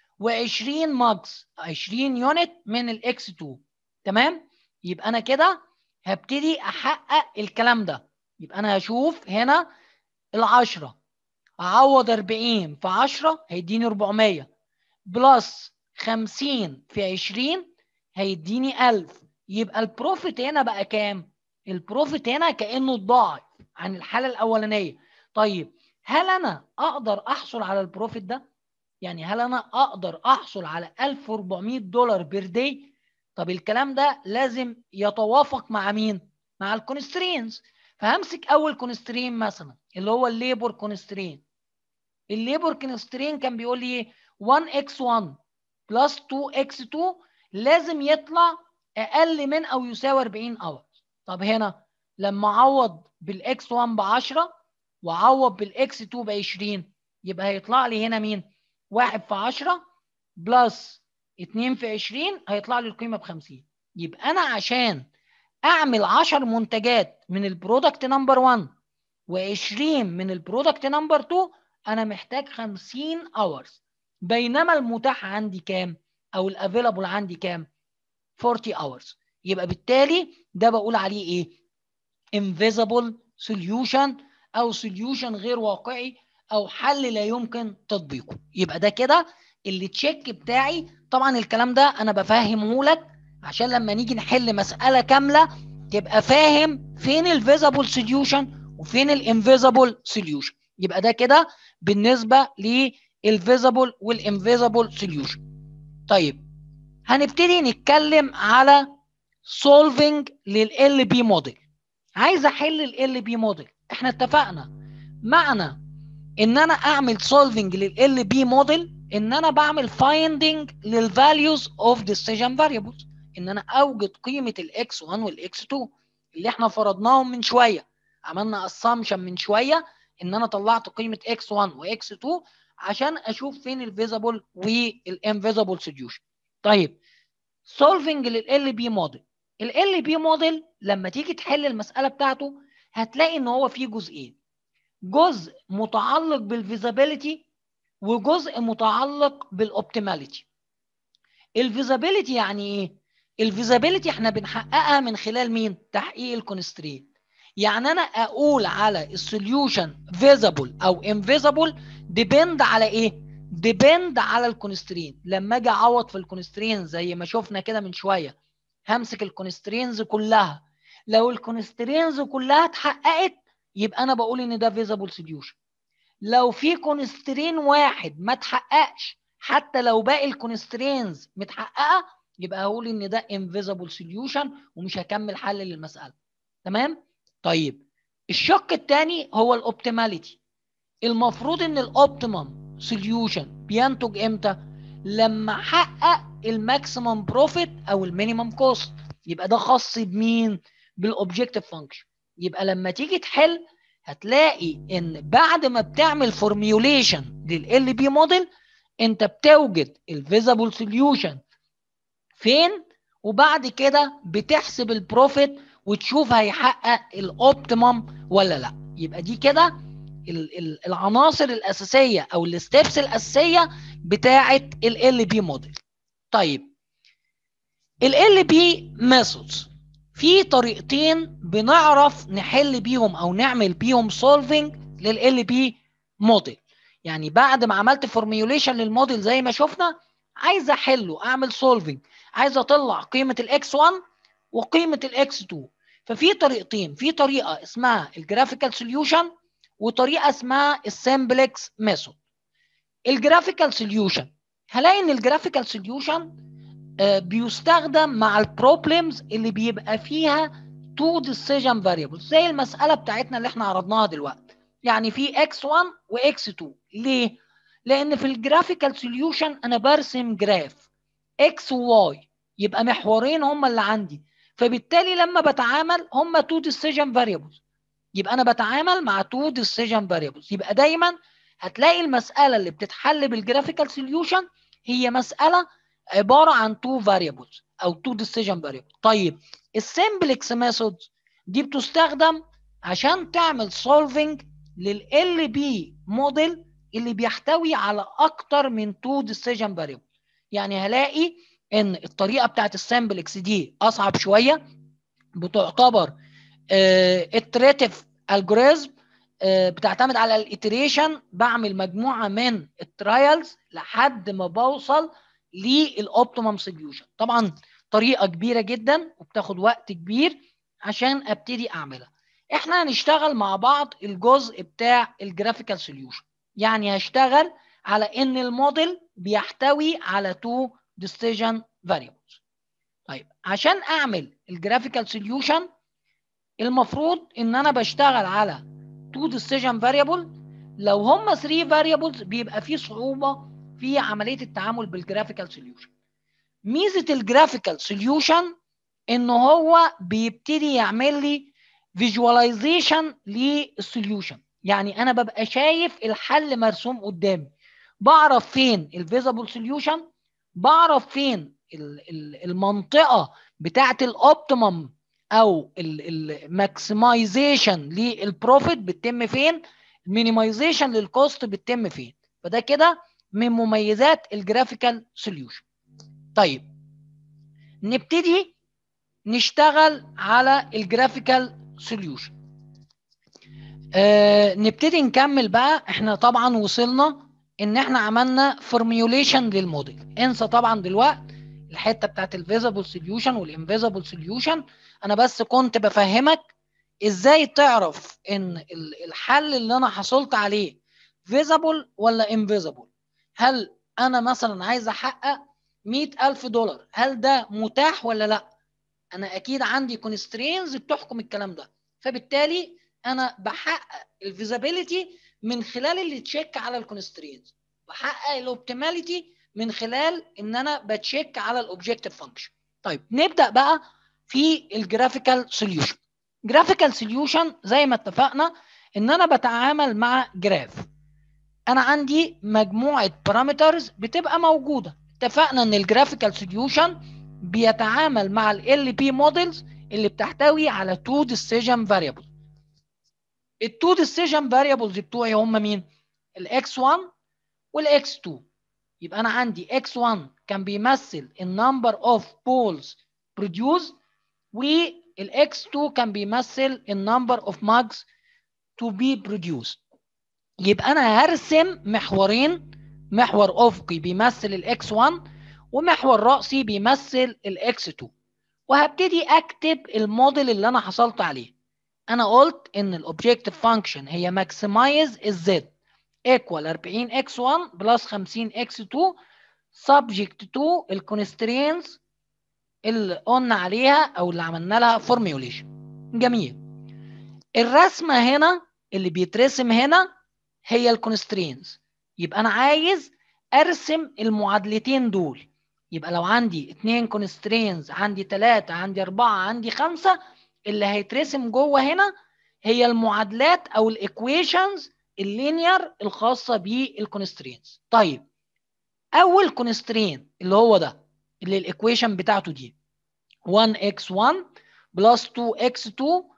و20 ماكس 20 يونت من الاكس 2 تمام يبقى انا كده هبتدي احقق الكلام ده يبقى انا هشوف هنا ال10 اعوض 40 في 10 هيديني 400 بلس 50 في 20 هيديني 1000 يبقى البروفيت هنا بقى كام البروفيت هنا كانه اتضاعف عن الحاله الاولانيه طيب هل انا اقدر احصل على البروفيت ده يعني هل انا اقدر احصل على 1400 دولار بير داي طب الكلام ده لازم يتوافق مع مين مع الكونسترينز فهمسك اول كونسترين مثلا اللي هو الليبر كونسترين الليبر كونسترين كان بيقول لي ايه 1x1 بلس 2x2 لازم يطلع اقل من او يساوي 40 اور طب هنا لما اعوض بالاكس 1 ب 10 واعوض بالاكس 2 ب 20 يبقى هيطلع لي هنا مين 1 في 10 بلس 2 في 20 هيطلع لي القيمه ب 50 يبقى انا عشان اعمل 10 منتجات من البرودكت نمبر 1 و20 من البرودكت نمبر 2 انا محتاج 50 اورز بينما المتاح عندي كام او الافيلابل عندي كام 40 اورز يبقى بالتالي ده بقول عليه ايه invisible solution او solution غير واقعي او حل لا يمكن تطبيقه يبقى ده كده اللي تشيك بتاعي طبعا الكلام ده انا بفهمه لك عشان لما نيجي نحل مساله كامله تبقى فاهم فين الفيزابل سوليوشن وفين الانفيزابل سوليوشن يبقى ده كده بالنسبه للفيزابل والانفيزابل سوليوشن طيب هنبتدي نتكلم على solving لل بي موديل عايز احل ال بي موديل احنا اتفقنا معنى ان انا اعمل solving لل بي موديل ان انا بعمل finding للvalues of decision variables ان انا اوجد قيمه الاكس 1 والاكس 2 اللي احنا فرضناهم من شويه عملنا assumption من شويه ان انا طلعت قيمه اكس 1 واكس 2 عشان اشوف فين الفيزابل والانفيزابل سوليوشن طيب solving لل بي موديل ال بي موديل لما تيجي تحل المساله بتاعته هتلاقي ان هو فيه جزئين جزء متعلق بالفيزابيليتي وجزء متعلق بالاوبتيماليتي الفيزابيليتي يعني ايه الفيزابيليتي احنا بنحققها من خلال مين تحقيق الكونسترين يعني انا اقول على السوليوشن فيزابل او انفيزابل ديبند على ايه ديبند على الكونسترين لما اجي اعوض في الكونسترين زي ما شفنا كده من شويه همسك الكونسترينز كلها لو الكونسترينز كلها اتحققت يبقى انا بقول ان ده فيزابل سوليوشن لو في كونسترين واحد ما اتحققش حتى لو باقي الكونسترينز متحققه يبقى هقول ان ده انفيزابل سوليوشن ومش هكمل حل للمساله تمام طيب الشق الثاني هو الاوبتيماليتي المفروض ان الاوبتيمم سوليوشن بينتج امتى لما احقق الماكسيمم بروفيت او المينيمم كوست يبقى ده خاص بمين بالاوبجكتيف فانكشن يبقى لما تيجي تحل هتلاقي ان بعد ما بتعمل فورميوليشن لل بي موديل انت بتوجد الفيزابل سوليوشن فين وبعد كده بتحسب البروفيت وتشوف هيحقق الاوبتيمم ولا لا يبقى دي كده العناصر الاساسيه او الستبس الاساسيه بتاعه ال بي موديل طيب ال بي ميثودز في طريقتين بنعرف نحل بيهم او نعمل بيهم سولفنج لل بي موديل يعني بعد ما عملت فورميوليشن للموديل زي ما شفنا عايز احله اعمل سولفنج عايز اطلع قيمه الاكس 1 وقيمه الاكس 2 ففي طريقتين في طريقه اسمها الجرافيكال سوليوشن وطريقه اسمها السمبلكس ميثود الجرافيكال سوليوشن هلاقي ان الجرافيكال سوليوشن بيستخدم مع البروبلمز اللي بيبقى فيها تو ديسيجن فاريبلز زي المساله بتاعتنا اللي احنا عرضناها دلوقتي يعني في x1 وx2 ليه لان في الجرافيكال سوليوشن انا برسم جراف x و y يبقى محورين هم اللي عندي فبالتالي لما بتعامل هم تو ديسيجن فاريبلز يبقى انا بتعامل مع تو ديسيجن فاريبلز يبقى دايما هتلاقي المساله اللي بتتحل بالجرافيكال سوليوشن هي مساله عباره عن تو فاريبلز او تو ديسيجن فاريبل طيب السمبلكس ميثود دي بتستخدم عشان تعمل سولفنج لل بي موديل اللي بيحتوي على اكتر من تو ديسيجن فاريبل يعني هلاقي ان الطريقه بتاعت السامبلكس دي اصعب شويه بتعتبر اتريتيف الجوريزم بتعتمد على الاتريشن بعمل مجموعه من الترايلز لحد ما بوصل للاوبتيمم سوليوشن طبعا طريقه كبيره جدا وبتاخد وقت كبير عشان ابتدي اعملها احنا هنشتغل مع بعض الجزء بتاع الجرافيكال سوليوشن يعني هشتغل على ان الموديل بيحتوي على تو ديسيجن فاريبلز طيب عشان اعمل الجرافيكال سوليوشن المفروض ان انا بشتغل على تو ديسيجن فاريبل لو هم 3 فاريبلز بيبقى في صعوبه في عمليه التعامل بالجرافيكال سوليوشن ميزه الجرافيكال سوليوشن ان هو بيبتدي يعمل لي فيجواليزيشن للسوليوشن يعني انا ببقى شايف الحل مرسوم قدامي بعرف فين الفيزابل سوليوشن بعرف فين المنطقه بتاعه الاوبتيمم او الماكسمايزيشن للبروفيت بتتم فين المينيمايزيشن للكوست بتتم فين فده كده من مميزات الجرافيكال سوليوشن طيب نبتدي نشتغل على الجرافيكال سوليوشن آه نبتدي نكمل بقى احنا طبعا وصلنا ان احنا عملنا فورميوليشن للموديل انسى طبعا دلوقتي الحته بتاعت الفيزبل سوليوشن والانفيزبل سوليوشن انا بس كنت بفهمك ازاي تعرف ان الحل اللي انا حصلت عليه فيزبل ولا انفيزبل هل انا مثلا عايز احقق 100000 دولار هل ده متاح ولا لا انا اكيد عندي كونسترينز بتحكم الكلام ده فبالتالي انا بحقق الفيزابيليتي من خلال اللي تشيك على الكونسترينز بحقق الاوبتيماليتي من خلال ان انا بتشيك على الاوبجكتيف فانكشن طيب نبدا بقى في الجرافيكال سوليوشن جرافيكال سوليوشن زي ما اتفقنا ان انا بتعامل مع جراف انا عندي مجموعه بارامترز بتبقى موجوده اتفقنا ان الجرافيكال سوليوشن بيتعامل مع ال بي موديلز اللي بتحتوي على تو ديسيجن فاريبل التو ديسيجن فاريبلز بتوعي هم مين الاكس 1 والاكس 2 يبقى انا عندي x1 كان بيمثل النمبر اوف بولز produced والx2 كان بيمثل النمبر اوف mugs to be produced يبقى انا هرسم محورين محور افقي بيمثل الاكس 1 ومحور رأسي بيمثل الاكس 2 وهبتدي اكتب الموديل اللي انا حصلت عليه انا قلت ان الاوبجكتيف فانكشن هي ماكسمايز الزد equal 40 x1 بلس 50 x2 subject to الكونسترينز اللي قلنا عليها او اللي عملنا لها formulation جميل الرسمه هنا اللي بيترسم هنا هي الكونسترينز يبقى انا عايز ارسم المعادلتين دول يبقى لو عندي اتنين كونسترينز عندي تلاتة عندي أربعة عندي خمسة اللي هيترسم جوه هنا هي المعادلات أو الإيكويشنز اللينير الخاصة بالكونسترينز طيب أول كونسترين اللي هو ده اللي الإيكويشن بتاعته دي 1x1 بلس 2x2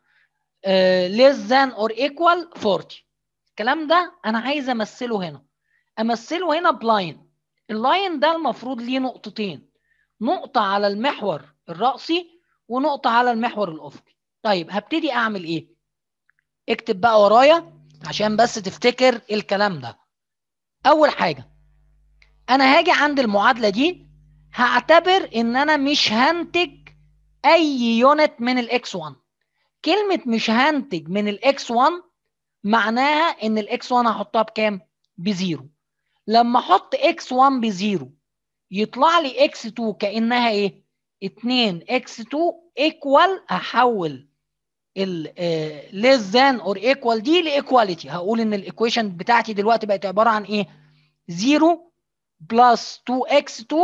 uh, less than or equal 40 الكلام ده أنا عايز أمثله هنا أمثله هنا بلاين اللاين ده المفروض ليه نقطتين نقطة على المحور الرأسي ونقطة على المحور الأفقي طيب هبتدي أعمل إيه؟ اكتب بقى ورايا عشان بس تفتكر الكلام ده أول حاجة أنا هاجي عند المعادلة دي هعتبر إن أنا مش هنتج أي يونت من الإكس 1 كلمة مش هنتج من الإكس 1 معناها إن الإكس 1 هحطها بكام؟ بزيرو لما احط x1 بزيرو يطلع لي x2 كانها ايه 2 x2 equal هحول ال less than or equal دي لايكواليتي هقول ان الايكويشن بتاعتي دلوقتي بقت عباره عن ايه 0 بلس 2x2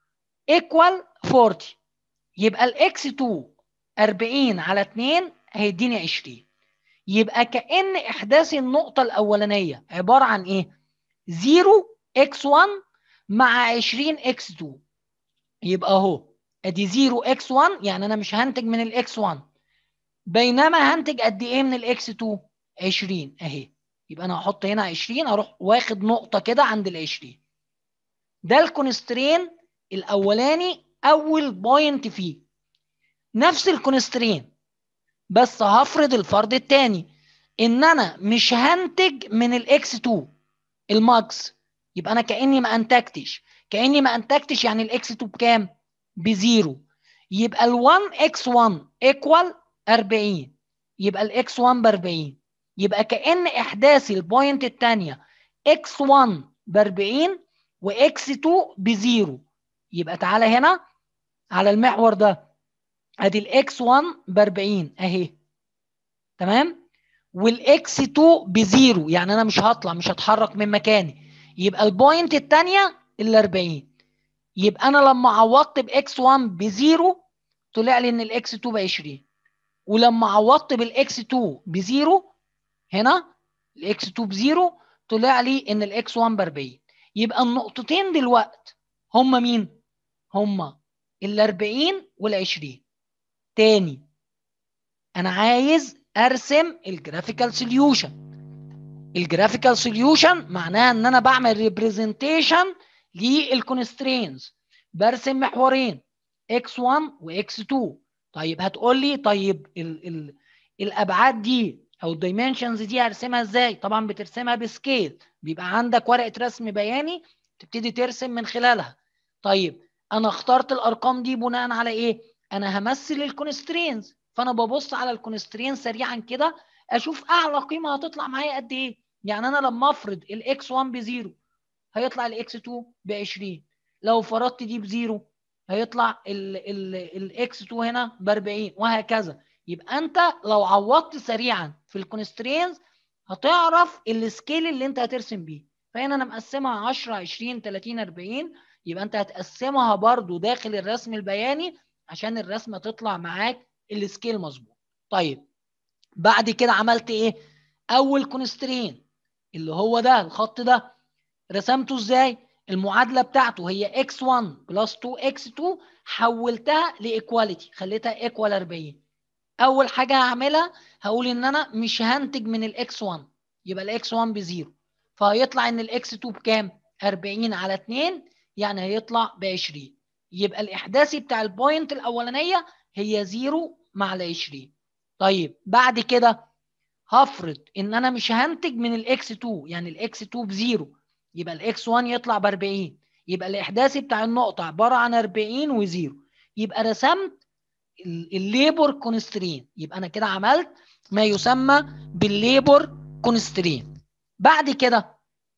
equal 40 يبقى الاكس 2 40 على 2 هيديني 20 يبقى كأن إحداث النقطة الأولانية عبارة عن إيه؟ 0 x1 مع 20 x2 يبقى اهو ادي 0 x1 يعني انا مش هنتج من الاكس 1 بينما هنتج قد ايه من الاكس 2 20 اهي يبقى انا هحط هنا 20 اروح واخد نقطه كده عند ال 20 ده الكونسترين الاولاني اول بوينت فيه نفس الكونسترين بس هفرض الفرض الثاني ان انا مش هنتج من الاكس 2 الماكس يبقى انا كاني ما انتجتش كاني ما انتجتش يعني الاكس 2 بكام بزيرو يبقى ال1 اكس 1 ايكوال 40 يبقى الاكس 1 ب 40 يبقى كان احداث البوينت الثانيه اكس 1 ب 40 واكس 2 بزيرو يبقى تعالى هنا على المحور ده ادي الاكس 1 ب 40 اهي تمام والاكس 2 بزيرو يعني انا مش هطلع مش هتحرك من مكاني يبقى البوينت الثانيه ال 40 يبقى انا لما عوضت باكس 1 بزيرو طلع لي ان الاكس 2 ب 20 ولما عوضت بالاكس 2 بزيرو هنا الاكس 2 بزيرو طلع لي ان الاكس 1 ب 40 يبقى النقطتين دلوقتي هم مين؟ هم ال 40 وال 20 تاني انا عايز ارسم الجرافيكال سوليوشن الجرافيكال سوليوشن معناها ان انا بعمل ريبريزنتيشن للكونسترينز برسم محورين x1 وx2 طيب هتقول لي طيب ال ال الابعاد دي او الدايمنشنز دي هرسمها ازاي طبعا بترسمها بسكيل بيبقى عندك ورقه رسم بياني تبتدي ترسم من خلالها طيب انا اخترت الارقام دي بناء على ايه انا همثل الكونسترينز فانا ببص على الكونسترين سريعا كده اشوف اعلى قيمه هتطلع معايا قد ايه يعني انا لما افرض الاكس 1 بزيرو هيطلع الاكس 2 ب 20 لو فرضت دي بزيرو هيطلع الاكس 2 هنا ب 40 وهكذا يبقى انت لو عوضت سريعا في الكونسترينز هتعرف السكيل اللي انت هترسم بيه فهنا انا مقسمها 10 20 30 40 يبقى انت هتقسمها برضو داخل الرسم البياني عشان الرسمه تطلع معاك السكيل مظبوط طيب بعد كده عملت ايه اول كونسترين اللي هو ده الخط ده رسمته ازاي المعادله بتاعته هي x1 بلس 2x2 حولتها لايكواليتي خليتها ايكوال 40 اول حاجه هعملها هقول ان انا مش هنتج من الاكس 1 يبقى الاكس 1 بزيرو فهيطلع ان الاكس 2 بكام 40 على 2 يعني هيطلع ب 20 يبقى الاحداثي بتاع البوينت الاولانيه هي 0 مع ال 20 طيب بعد كده هفرض ان انا مش هنتج من الاكس 2 يعني الاكس 2 بزيرو يبقى الاكس 1 يطلع ب 40 يبقى الاحداثي بتاع النقطه عباره عن 40 وزيرو يبقى رسمت الليبر كونسترين يبقى انا كده عملت ما يسمى بالليبر كونسترين بعد كده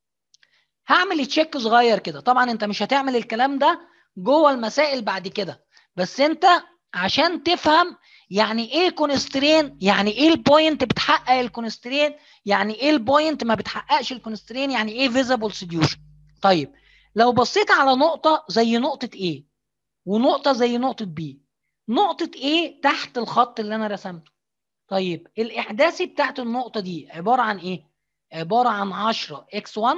هعمل تشيك صغير كده طبعا انت مش هتعمل الكلام ده جوه المسائل بعد كده بس انت عشان تفهم يعني ايه كونسترين يعني ايه البوينت بتحقق الكونسترين يعني ايه البوينت ما بتحققش الكونسترين يعني ايه فيزبل سوليوشن طيب لو بصيت على نقطه زي نقطه A ونقطه زي نقطه B نقطه A تحت الخط اللي انا رسمته طيب الاحداثي بتاعت النقطه دي عباره عن ايه عباره عن 10 x1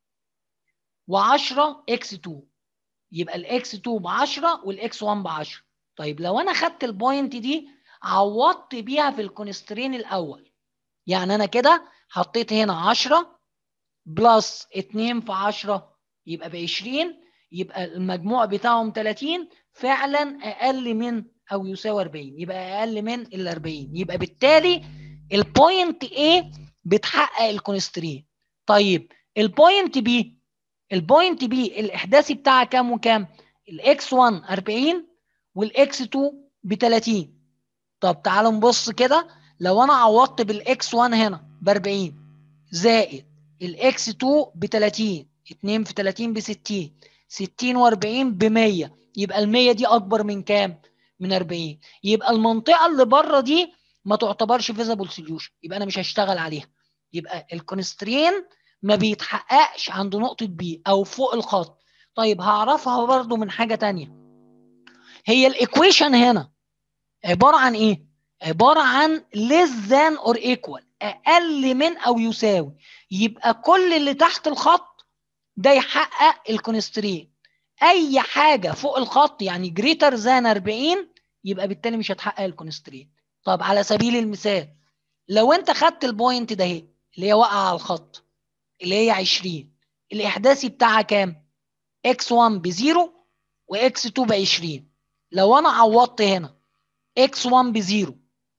و10 x2 يبقى الاكس 2 ب 10 والاكس 1 ب 10 طيب لو انا خدت البوينت دي عوضت بيها في الكونسترين الاول يعني انا كده حطيت هنا 10 بلس 2 في 10 يبقى ب 20 يبقى المجموع بتاعهم 30 فعلا اقل من او يساوي 40 يبقى اقل من ال 40 يبقى بالتالي البوينت A بتحقق الكونسترين طيب البوينت B البوينت B الاحداثي بتاعها كام وكام الاكس 1 40 والاكس 2 ب 30 طب تعالوا نبص كده لو انا عوضت بالاكس 1 هنا ب 40 زائد الاكس 2 ب 30 2 في 30 ب 60 60 و40 ب 100 يبقى ال 100 دي اكبر من كام؟ من 40 يبقى المنطقه اللي بره دي ما تعتبرش فيزبل سوليوشن يبقى انا مش هشتغل عليها يبقى الكونسترين ما بيتحققش عند نقطه بي او فوق الخط طيب هعرفها برضو من حاجه تانية هي الايكويشن هنا عباره عن ايه عباره عن less than or equal اقل من او يساوي يبقى كل اللي تحت الخط ده يحقق الكونسترين اي حاجه فوق الخط يعني greater than 40 يبقى بالتالي مش هتحقق الكونسترين طب على سبيل المثال لو انت خدت البوينت ده اهي اللي هي واقعه على الخط اللي هي 20 الاحداثي بتاعها كام x1 بزيرو وx2 ب 20 لو انا عوضت هنا x1 بزيرو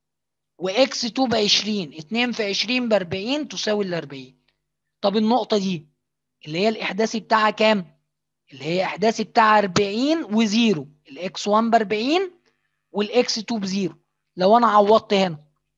وx2 ب 20 2 في 20 ب 40 تساوي ال 40 طب النقطه دي اللي هي الاحداثي بتاعها كام اللي هي احداثي بتاعها 40 وزيرو الاكس 1 ب 40 والاكس 2 بزيرو لو انا عوضت هنا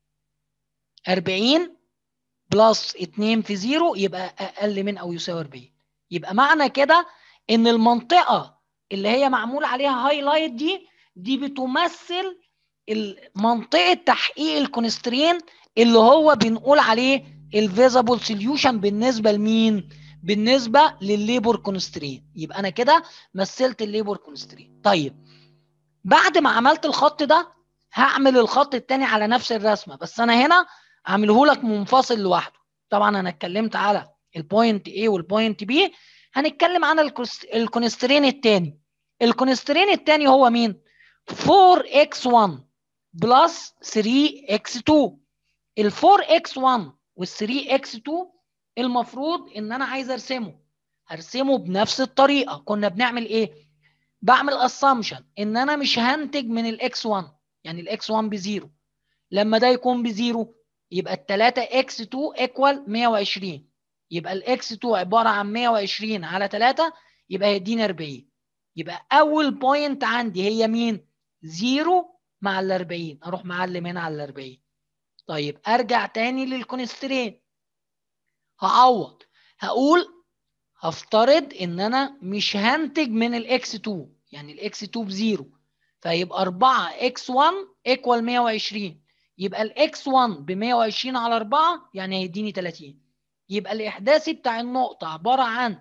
40 بلس 2 في 0 يبقى اقل من او يساوي 40 يبقى معنى كده ان المنطقه اللي هي معمول عليها هايلايت دي دي بتمثل منطقه تحقيق الكونسترين اللي هو بنقول عليه الفيزابل سوليوشن بالنسبه لمين بالنسبه للليبر كونسترين يبقى انا كده مثلت الليبر كونسترين طيب بعد ما عملت الخط ده هعمل الخط الثاني على نفس الرسمه بس انا هنا هعمله لك منفصل لوحده طبعا انا اتكلمت على البوينت A والبوينت B هنتكلم عن الكونسترين الثاني الكونسترين الثاني هو مين 4x1 بلس 3x2 ال 4x1 وال 3x2 المفروض ان انا عايز ارسمه هرسمه بنفس الطريقه كنا بنعمل ايه بعمل اسامبشن ان انا مش هنتج من الاكس 1 يعني الاكس 1 بزيرو لما ده يكون بزيرو يبقى ال 3 اكس 2 ايكوال 120 يبقى الاكس 2 عباره عن 120 على 3 يبقى هيديني 40 يبقى اول بوينت عندي هي مين زيرو مع ال 40 اروح معلم هنا على ال 40 طيب ارجع تاني للكونسترين هعوض هقول هفترض ان انا مش هنتج من الاكس 2 يعني الاكس 2 بزيرو فيبقى 4 اكس 1 ايكوال 120 يبقى الاكس 1 ب 120 على 4 يعني هيديني 30 يبقى الاحداثي بتاع النقطه عباره عن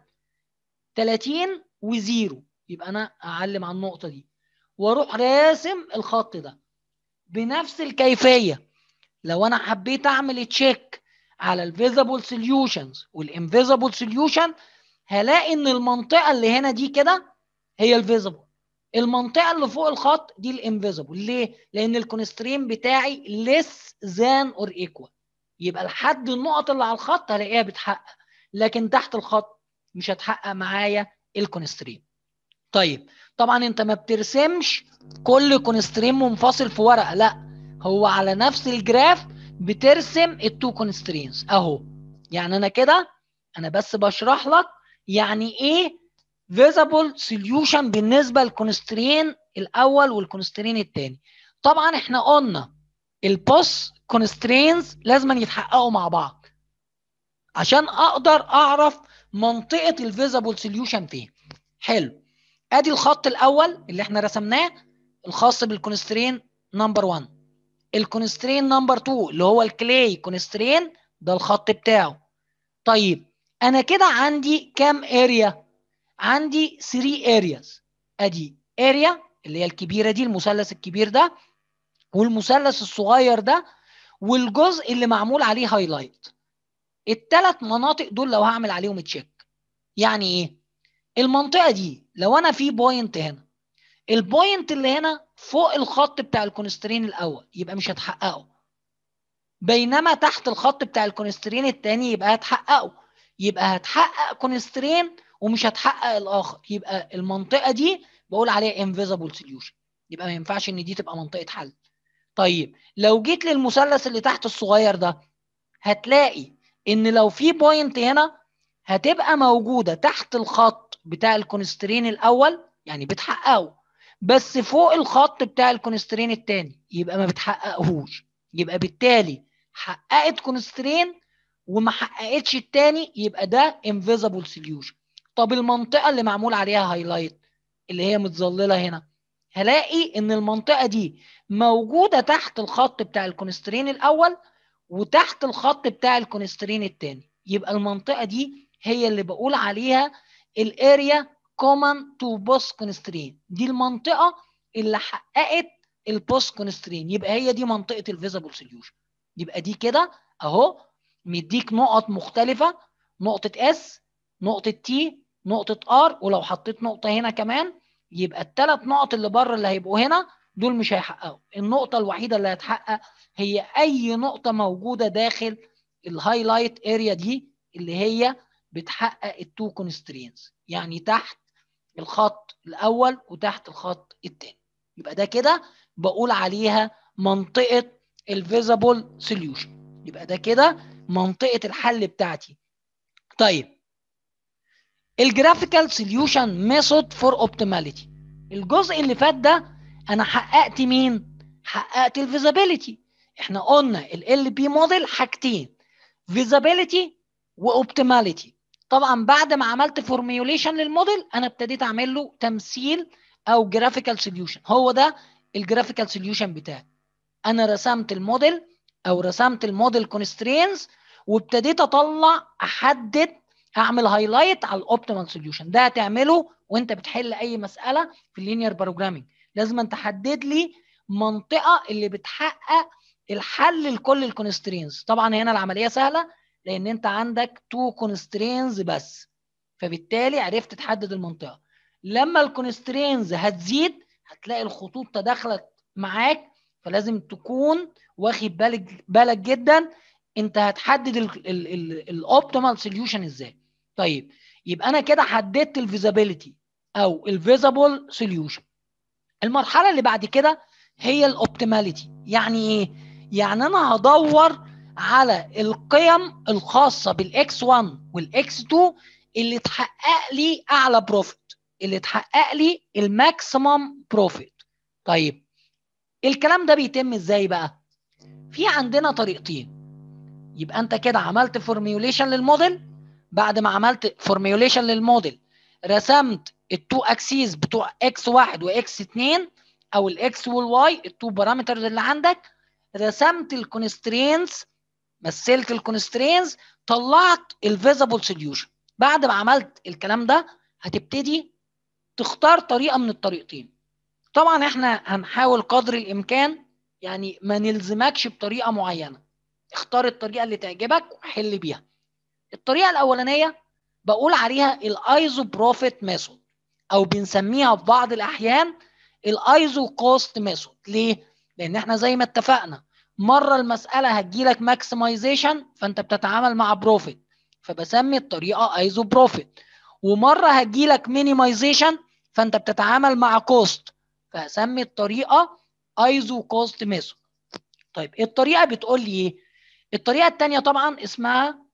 30 وزيرو يبقى انا اعلم على النقطه دي واروح راسم الخط ده بنفس الكيفيه لو انا حبيت اعمل تشيك على الفيزبل سوليوشنز والانفيزبل سوليوشن هلاقي ان المنطقه اللي هنا دي كده هي الفيزبل المنطقه اللي فوق الخط دي الانفيزبل ليه لان الكونسترين بتاعي ليس ذان اور ايكوال يبقى لحد النقط اللي على الخط هلاقيها بتحقق لكن تحت الخط مش هتحقق معايا الكونسترين طيب طبعا انت ما بترسمش كل كونسترين منفصل في ورقه لا هو على نفس الجراف بترسم التو كونسترينز اهو يعني انا كده انا بس بشرح لك يعني ايه فيزابل سوليوشن بالنسبه للكونسترين الاول والكونسترين الثاني طبعا احنا قلنا البوس كونسترينز لازم يتحققوا مع بعض عشان اقدر اعرف منطقه الفيزابل سوليوشن فين حلو ادي الخط الاول اللي احنا رسمناه الخاص بالكونسترين نمبر 1 الكونسترين نمبر 2 اللي هو الكلاي كونسترين ده الخط بتاعه طيب انا كده عندي كام اريا عندي 3 ارياز ادي اريا اللي هي الكبيره دي المثلث الكبير ده والمثلث الصغير ده والجزء اللي معمول عليه هايلايت الثلاث مناطق دول لو هعمل عليهم تشيك يعني ايه المنطقه دي لو انا في بوينت هنا البوينت اللي هنا فوق الخط بتاع الكونسترين الاول يبقى مش هتحققه بينما تحت الخط بتاع الكونسترين الثاني يبقى هتحققه يبقى هتحقق كونسترين ومش هتحقق الاخر يبقى المنطقه دي بقول عليها انفيزبل سوليوشن يبقى ما ينفعش ان دي تبقى منطقه حل طيب لو جيت للمثلث اللي تحت الصغير ده هتلاقي ان لو في بوينت هنا هتبقى موجوده تحت الخط بتاع الكونسترين الاول يعني بتحققه بس فوق الخط بتاع الكونسترين الثاني يبقى ما بتحققهوش يبقى بالتالي حققت كونسترين وما حققتش الثاني يبقى ده انفيزبل سوليوشن طب المنطقه اللي معمول عليها هايلايت اللي هي متظلله هنا هلاقي ان المنطقه دي موجوده تحت الخط بتاع الكونسترين الاول وتحت الخط بتاع الكونسترين الثاني يبقى المنطقه دي هي اللي بقول عليها الاريا كومن تو بوست كونسترين دي المنطقه اللي حققت البوست كونسترين يبقى هي دي منطقه الفيزبل سوليوشن يبقى دي كده اهو مديك نقط مختلفه نقطه اس نقطه تي نقطه ار ولو حطيت نقطه هنا كمان يبقى الثلاث نقط اللي بره اللي هيبقوا هنا دول مش هيحققوا النقطه الوحيده اللي هتحقق هي اي نقطه موجوده داخل الهايلايت اريا دي اللي هي بتحقق التو كونسترينز يعني تحت الخط الاول وتحت الخط الثاني يبقى ده كده بقول عليها منطقه الفيزبل سوليوشن يبقى ده كده منطقه الحل بتاعتي طيب الجرافيكال سوليوشن ميثود فور اوبتيماليتي الجزء اللي فات ده انا حققت مين حققت الفيزابيليتي احنا قلنا ال بي موديل حاجتين فيزابيليتي واوبتيماليتي طبعا بعد ما عملت فورميوليشن للموديل انا ابتديت اعمل له تمثيل او جرافيكال سوليوشن هو ده الجرافيكال سوليوشن بتاعي انا رسمت الموديل او رسمت الموديل كونسترينز وابتديت اطلع احدد اعمل هايلايت على الاوبتيمال سوليوشن ده هتعمله وانت بتحل اي مساله في اللينير بروجرامينج لازم أن تحدد لي منطقه اللي بتحقق الحل لكل الكونسترينز طبعا هنا العمليه سهله لان انت عندك تو كونسترينز بس فبالتالي عرفت تحدد المنطقه لما الكونسترينز هتزيد هتلاقي الخطوط تداخلت معاك فلازم تكون واخد بالك بالك جدا انت هتحدد الاوبتيمال سوليوشن ازاي طيب يبقى انا كده حددت الفيزابيلتي او الفيزابل سوليوشن المرحله اللي بعد كده هي الاوبتيماليتي يعني ايه يعني انا هدور على القيم الخاصه بالاكس 1 والاكس 2 اللي تحقق لي اعلى بروفيت اللي تحقق لي الماكسيمم بروفيت طيب الكلام ده بيتم ازاي بقى في عندنا طريقتين يبقى انت كده عملت فورميوليشن للموديل بعد ما عملت فورميوليشن للموديل رسمت التو اكسيز بتوع اكس 1 واكس 2 او الاكس والواي التو بارامترز اللي عندك رسمت الكونسترينز مثلت الكونسترينز طلعت الفيزابل سوليوشن بعد ما عملت الكلام ده هتبتدي تختار طريقه من الطريقتين طبعا احنا هنحاول قدر الامكان يعني ما نلزمكش بطريقه معينه اختار الطريقه اللي تعجبك وحل بيها الطريقه الاولانيه بقول عليها الايزو بروفيت ميثود او بنسميها في بعض الاحيان الايزو كوست ميثود ليه لان احنا زي ما اتفقنا مره المساله هتجيلك ماكسمايزيشن فانت بتتعامل مع بروفيت فبسمي الطريقه ايزو بروفيت ومره هتجيلك مينيمايزيشن فانت بتتعامل مع كوست فهسمي الطريقه ايزو كوست ميثود طيب الطريقه بتقول لي ايه الطريقه الثانيه طبعا اسمها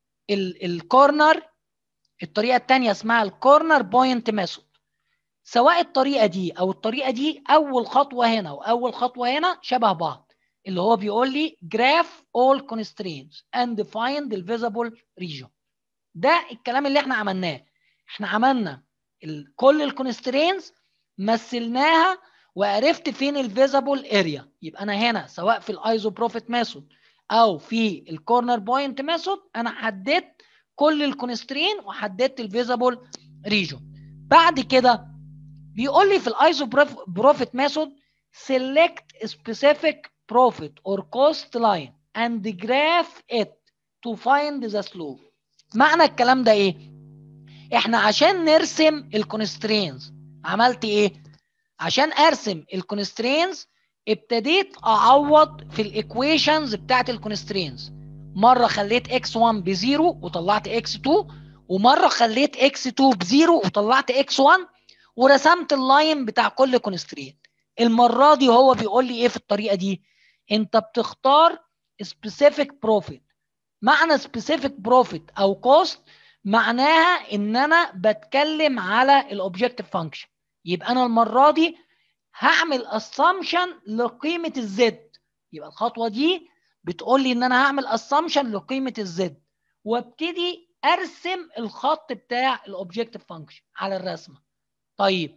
الكورنر الطريقه الثانيه اسمها الكورنر بوينت ميثود سواء الطريقه دي او الطريقه دي اول خطوه هنا واول خطوه هنا شبه بعض اللي هو بيقول لي graph all constraints and find the visible region ده الكلام اللي احنا عملناه احنا عملنا كل الكونسترينز مثلناها وعرفت فين الفيزابل اريا يبقى انا هنا سواء في الايزو بروفيت ميثود او في الكورنر بوينت ميثود انا حددت كل الكونسترين وحددت الفيزابل ريجون بعد كده بيقول لي في الايزو بروفيت ميثود select specific profit or cost line and graph it to find the slope معنى الكلام ده ايه احنا عشان نرسم الكونسترينز عملت ايه عشان ارسم الكونسترينز ابتديت اعوض في الايكويشنز بتاعت الكونسترينز مره خليت x1 بزيرو وطلعت x2 ومره خليت x2 بزيرو وطلعت x1 ورسمت اللاين بتاع كل كونسترين المره دي هو بيقول لي ايه في الطريقه دي انت بتختار specific profit معنى specific profit او cost معناها ان انا بتكلم على الاوبجكتيف فانكشن يبقى انا المره دي هعمل اسامبشن لقيمه الزد يبقى الخطوه دي بتقول لي ان انا هعمل اسامبشن لقيمه الزد وابتدي ارسم الخط بتاع الاوبجكتيف فانكشن على الرسمه طيب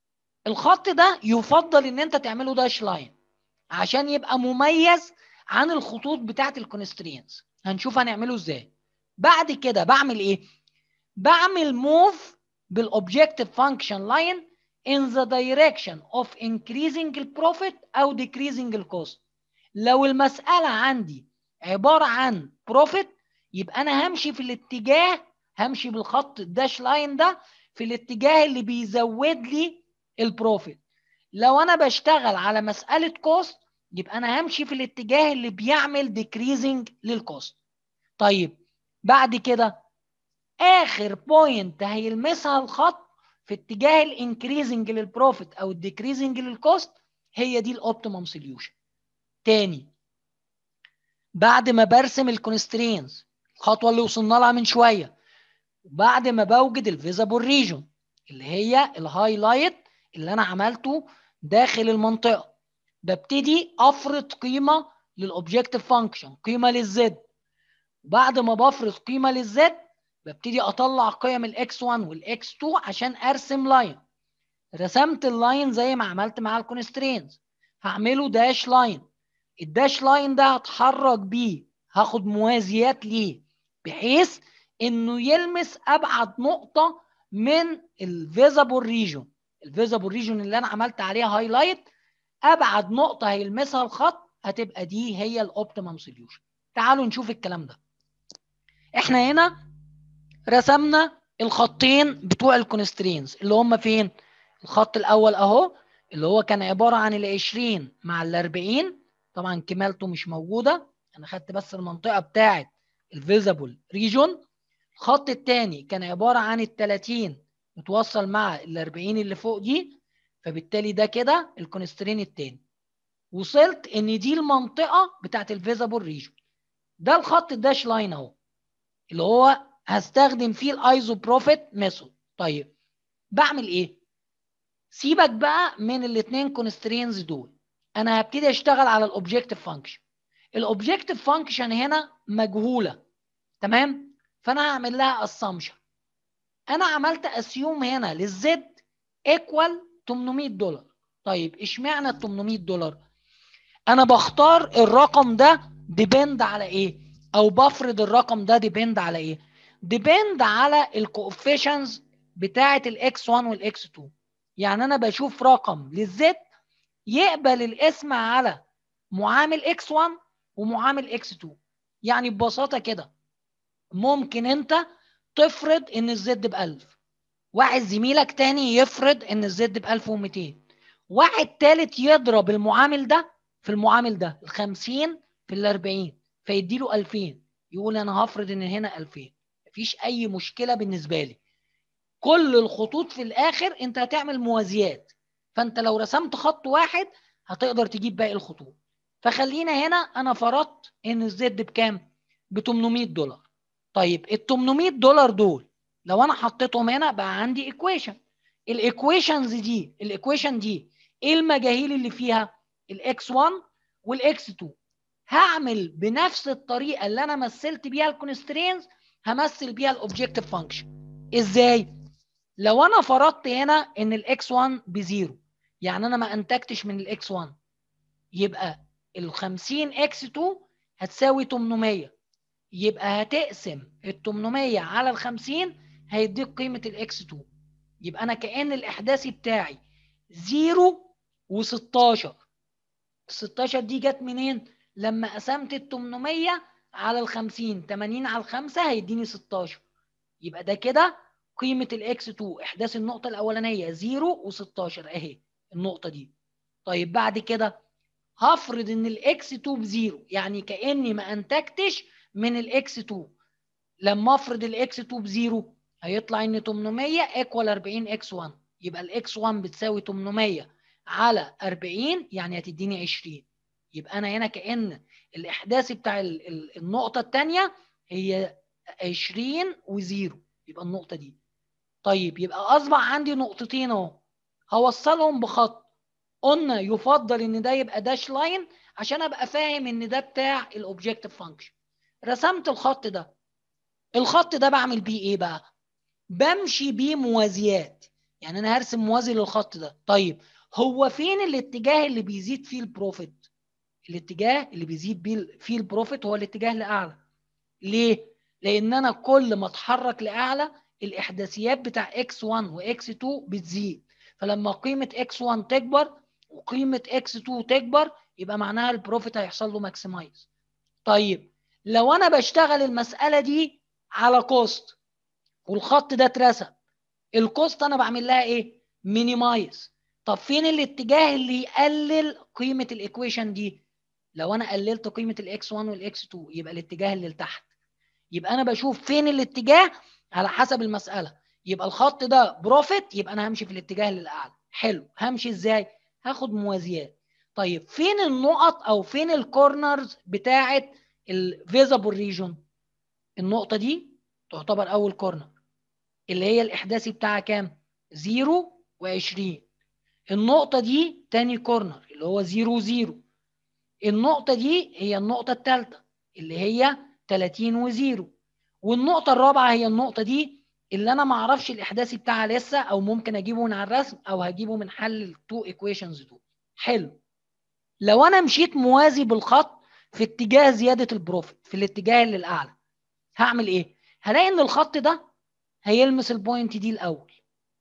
الخط ده يفضل ان انت تعمله داش لاين عشان يبقى مميز عن الخطوط بتاعت الكونسترينز هنشوف هنعمله ازاي بعد كده بعمل ايه بعمل موف بالاوبجكتيف فانكشن لاين in the direction of increasing the profit او decreasing the cost لو المسألة عندي عبارة عن profit يبقى أنا همشي في الاتجاه همشي بالخط الداش لاين ده في الاتجاه اللي بيزود لي البروفيت لو أنا بشتغل على مسألة كوست يبقى أنا همشي في الاتجاه اللي بيعمل decreasing للكوست طيب بعد كده آخر بوينت هيلمسها الخط في اتجاه الانكريزنج للبروفيت او الديكريزنج للكوست هي دي الاوبتيمم سوليوشن تاني بعد ما برسم الكونسترينز الخطوه اللي وصلنا لها من شويه بعد ما بوجد الفيزابل ريجون اللي هي الهايلايت اللي انا عملته داخل المنطقه ببتدي افرض قيمه للاوبجكتيف فانكشن قيمه للزد بعد ما بفرض قيمه للزد ببتدي اطلع قيم الاكس 1 والاكس 2 عشان ارسم لاين رسمت اللاين زي ما عملت مع الكونسترينز هعمله داش لاين الداش لاين ده هتحرك بيه هاخد موازيات ليه بحيث انه يلمس ابعد نقطه من الفيزابل ريجون الفيزابل ريجون اللي انا عملت عليها هايلايت ابعد نقطه هيلمسها الخط هتبقى دي هي الاوبتيمم سوليوشن تعالوا نشوف الكلام ده احنا هنا رسمنا الخطين بتوع الكونسترينز اللي هم فين الخط الاول اهو اللي هو كان عباره عن ال 20 مع ال 40 طبعا كمالته مش موجوده انا خدت بس المنطقه بتاعه الفيزابل ريجون الخط الثاني كان عباره عن ال 30 متوصل مع ال 40 اللي فوق دي فبالتالي ده كده الكونسترين الثاني وصلت ان دي المنطقه بتاعه الفيزابل ريجون ده الخط الداش لاين اهو اللي هو هستخدم فيه الايزو بروفيت ميثود طيب بعمل ايه سيبك بقى من الاثنين كونسترينز دول انا هبتدي اشتغل على الاوبجكتيف فانكشن الاوبجكتيف فانكشن هنا مجهوله تمام فانا هعمل لها اسامبشن انا عملت اسيوم هنا للزد ايكوال 800 دولار طيب اشمعنى ال 800 دولار انا بختار الرقم ده ديبند على ايه او بفرض الرقم ده ديبند على ايه ديبند على الكوفيشنز بتاعه الاكس 1 والاكس 2 يعني انا بشوف رقم للزد يقبل الاسم على معامل اكس 1 ومعامل اكس 2 يعني ببساطه كده ممكن انت تفرض ان الزد ب 1000 واحد زميلك تاني يفرض ان الزد ب 1200 واحد تالت يضرب المعامل ده في المعامل ده ال 50 في ال 40 فيدي له 2000 يقول انا هفرض ان هنا 2000 مفيش اي مشكله بالنسبه لي كل الخطوط في الاخر انت هتعمل موازيات فانت لو رسمت خط واحد هتقدر تجيب باقي الخطوط فخلينا هنا انا فرضت ان الزد بكام ب 800 دولار طيب ال 800 دولار دول لو انا حطيتهم هنا بقى عندي ايكويشن الايكويشنز دي الايكويشن دي ايه المجاهيل اللي فيها الاكس 1 والاكس 2 هعمل بنفس الطريقه اللي انا مثلت بيها الكونسترينز همثل بيها الاوبجكتيف فانكشن ازاي لو انا فرضت هنا ان الاكس 1 بزيرو يعني انا ما انتجتش من الاكس 1 يبقى ال 50 اكس 2 هتساوي 800 يبقى هتقسم ال 800 على ال 50 هيديك قيمه الاكس 2 يبقى انا كان الاحداثي بتاعي 0 و16 ال 16 دي جت منين لما قسمت ال 800 على ال 50 80 على 5 هيديني 16 يبقى ده كده قيمة الاكس 2 احداث النقطة الأولانية 0 و16 اهي النقطة دي طيب بعد كده هفرض ان الاكس 2 بزيرو يعني كأني ما انتجتش من الاكس 2 لما افرض الاكس 2 بزيرو هيطلع ان 800 ايكوال 40 اكس 1 يبقى الاكس 1 بتساوي 800 على 40 يعني هتديني 20 يبقى انا هنا كأن الاحداثي بتاع النقطة الثانية هي 20 وزيرو يبقى النقطة دي طيب يبقى اصبح عندي نقطتين اهو هوصلهم بخط قلنا يفضل ان ده يبقى داش لاين عشان ابقى فاهم ان ده بتاع الاوبجكتيف فانكشن رسمت الخط ده الخط ده بعمل بيه ايه بقى بمشي بيه موازيات يعني انا هرسم موازي للخط ده طيب هو فين الاتجاه اللي بيزيد فيه البروفيت الاتجاه اللي بيزيد بيه فيه البروفيت هو الاتجاه لاعلى ليه لان انا كل ما اتحرك لاعلى الاحداثيات بتاع x1 وx2 بتزيد فلما قيمه x1 تكبر وقيمه x2 تكبر يبقى معناها البروفيت هيحصل له ماكسمايز طيب لو انا بشتغل المساله دي على كوست والخط ده اترسم الكوست انا بعمل لها ايه مينيمايز طب فين الاتجاه اللي يقلل قيمه الايكويشن دي لو انا قللت قيمه الاكس 1 والاكس 2 يبقى الاتجاه اللي لتحت يبقى انا بشوف فين الاتجاه على حسب المساله يبقى الخط ده بروفيت يبقى انا همشي في الاتجاه للاعلى حلو همشي ازاي هاخد موازيات طيب فين النقط او فين الكورنرز بتاعه الفيزابل ريجون النقطه دي تعتبر اول كورنر اللي هي الاحداثي بتاعها كام 0 و20 النقطه دي تاني كورنر اللي هو 0 و0 النقطه دي هي النقطه الثالثه اللي هي 30 و0 والنقطة الرابعة هي النقطة دي اللي أنا ما أعرفش الإحداثي بتاعها لسه أو ممكن أجيبه من على الرسم أو هجيبه من حل التو إيكويشنز دول. حلو. لو أنا مشيت موازي بالخط في اتجاه زيادة البروفيت في الاتجاه اللي الأعلى هعمل إيه؟ هلاقي إن الخط ده هيلمس البوينت دي الأول.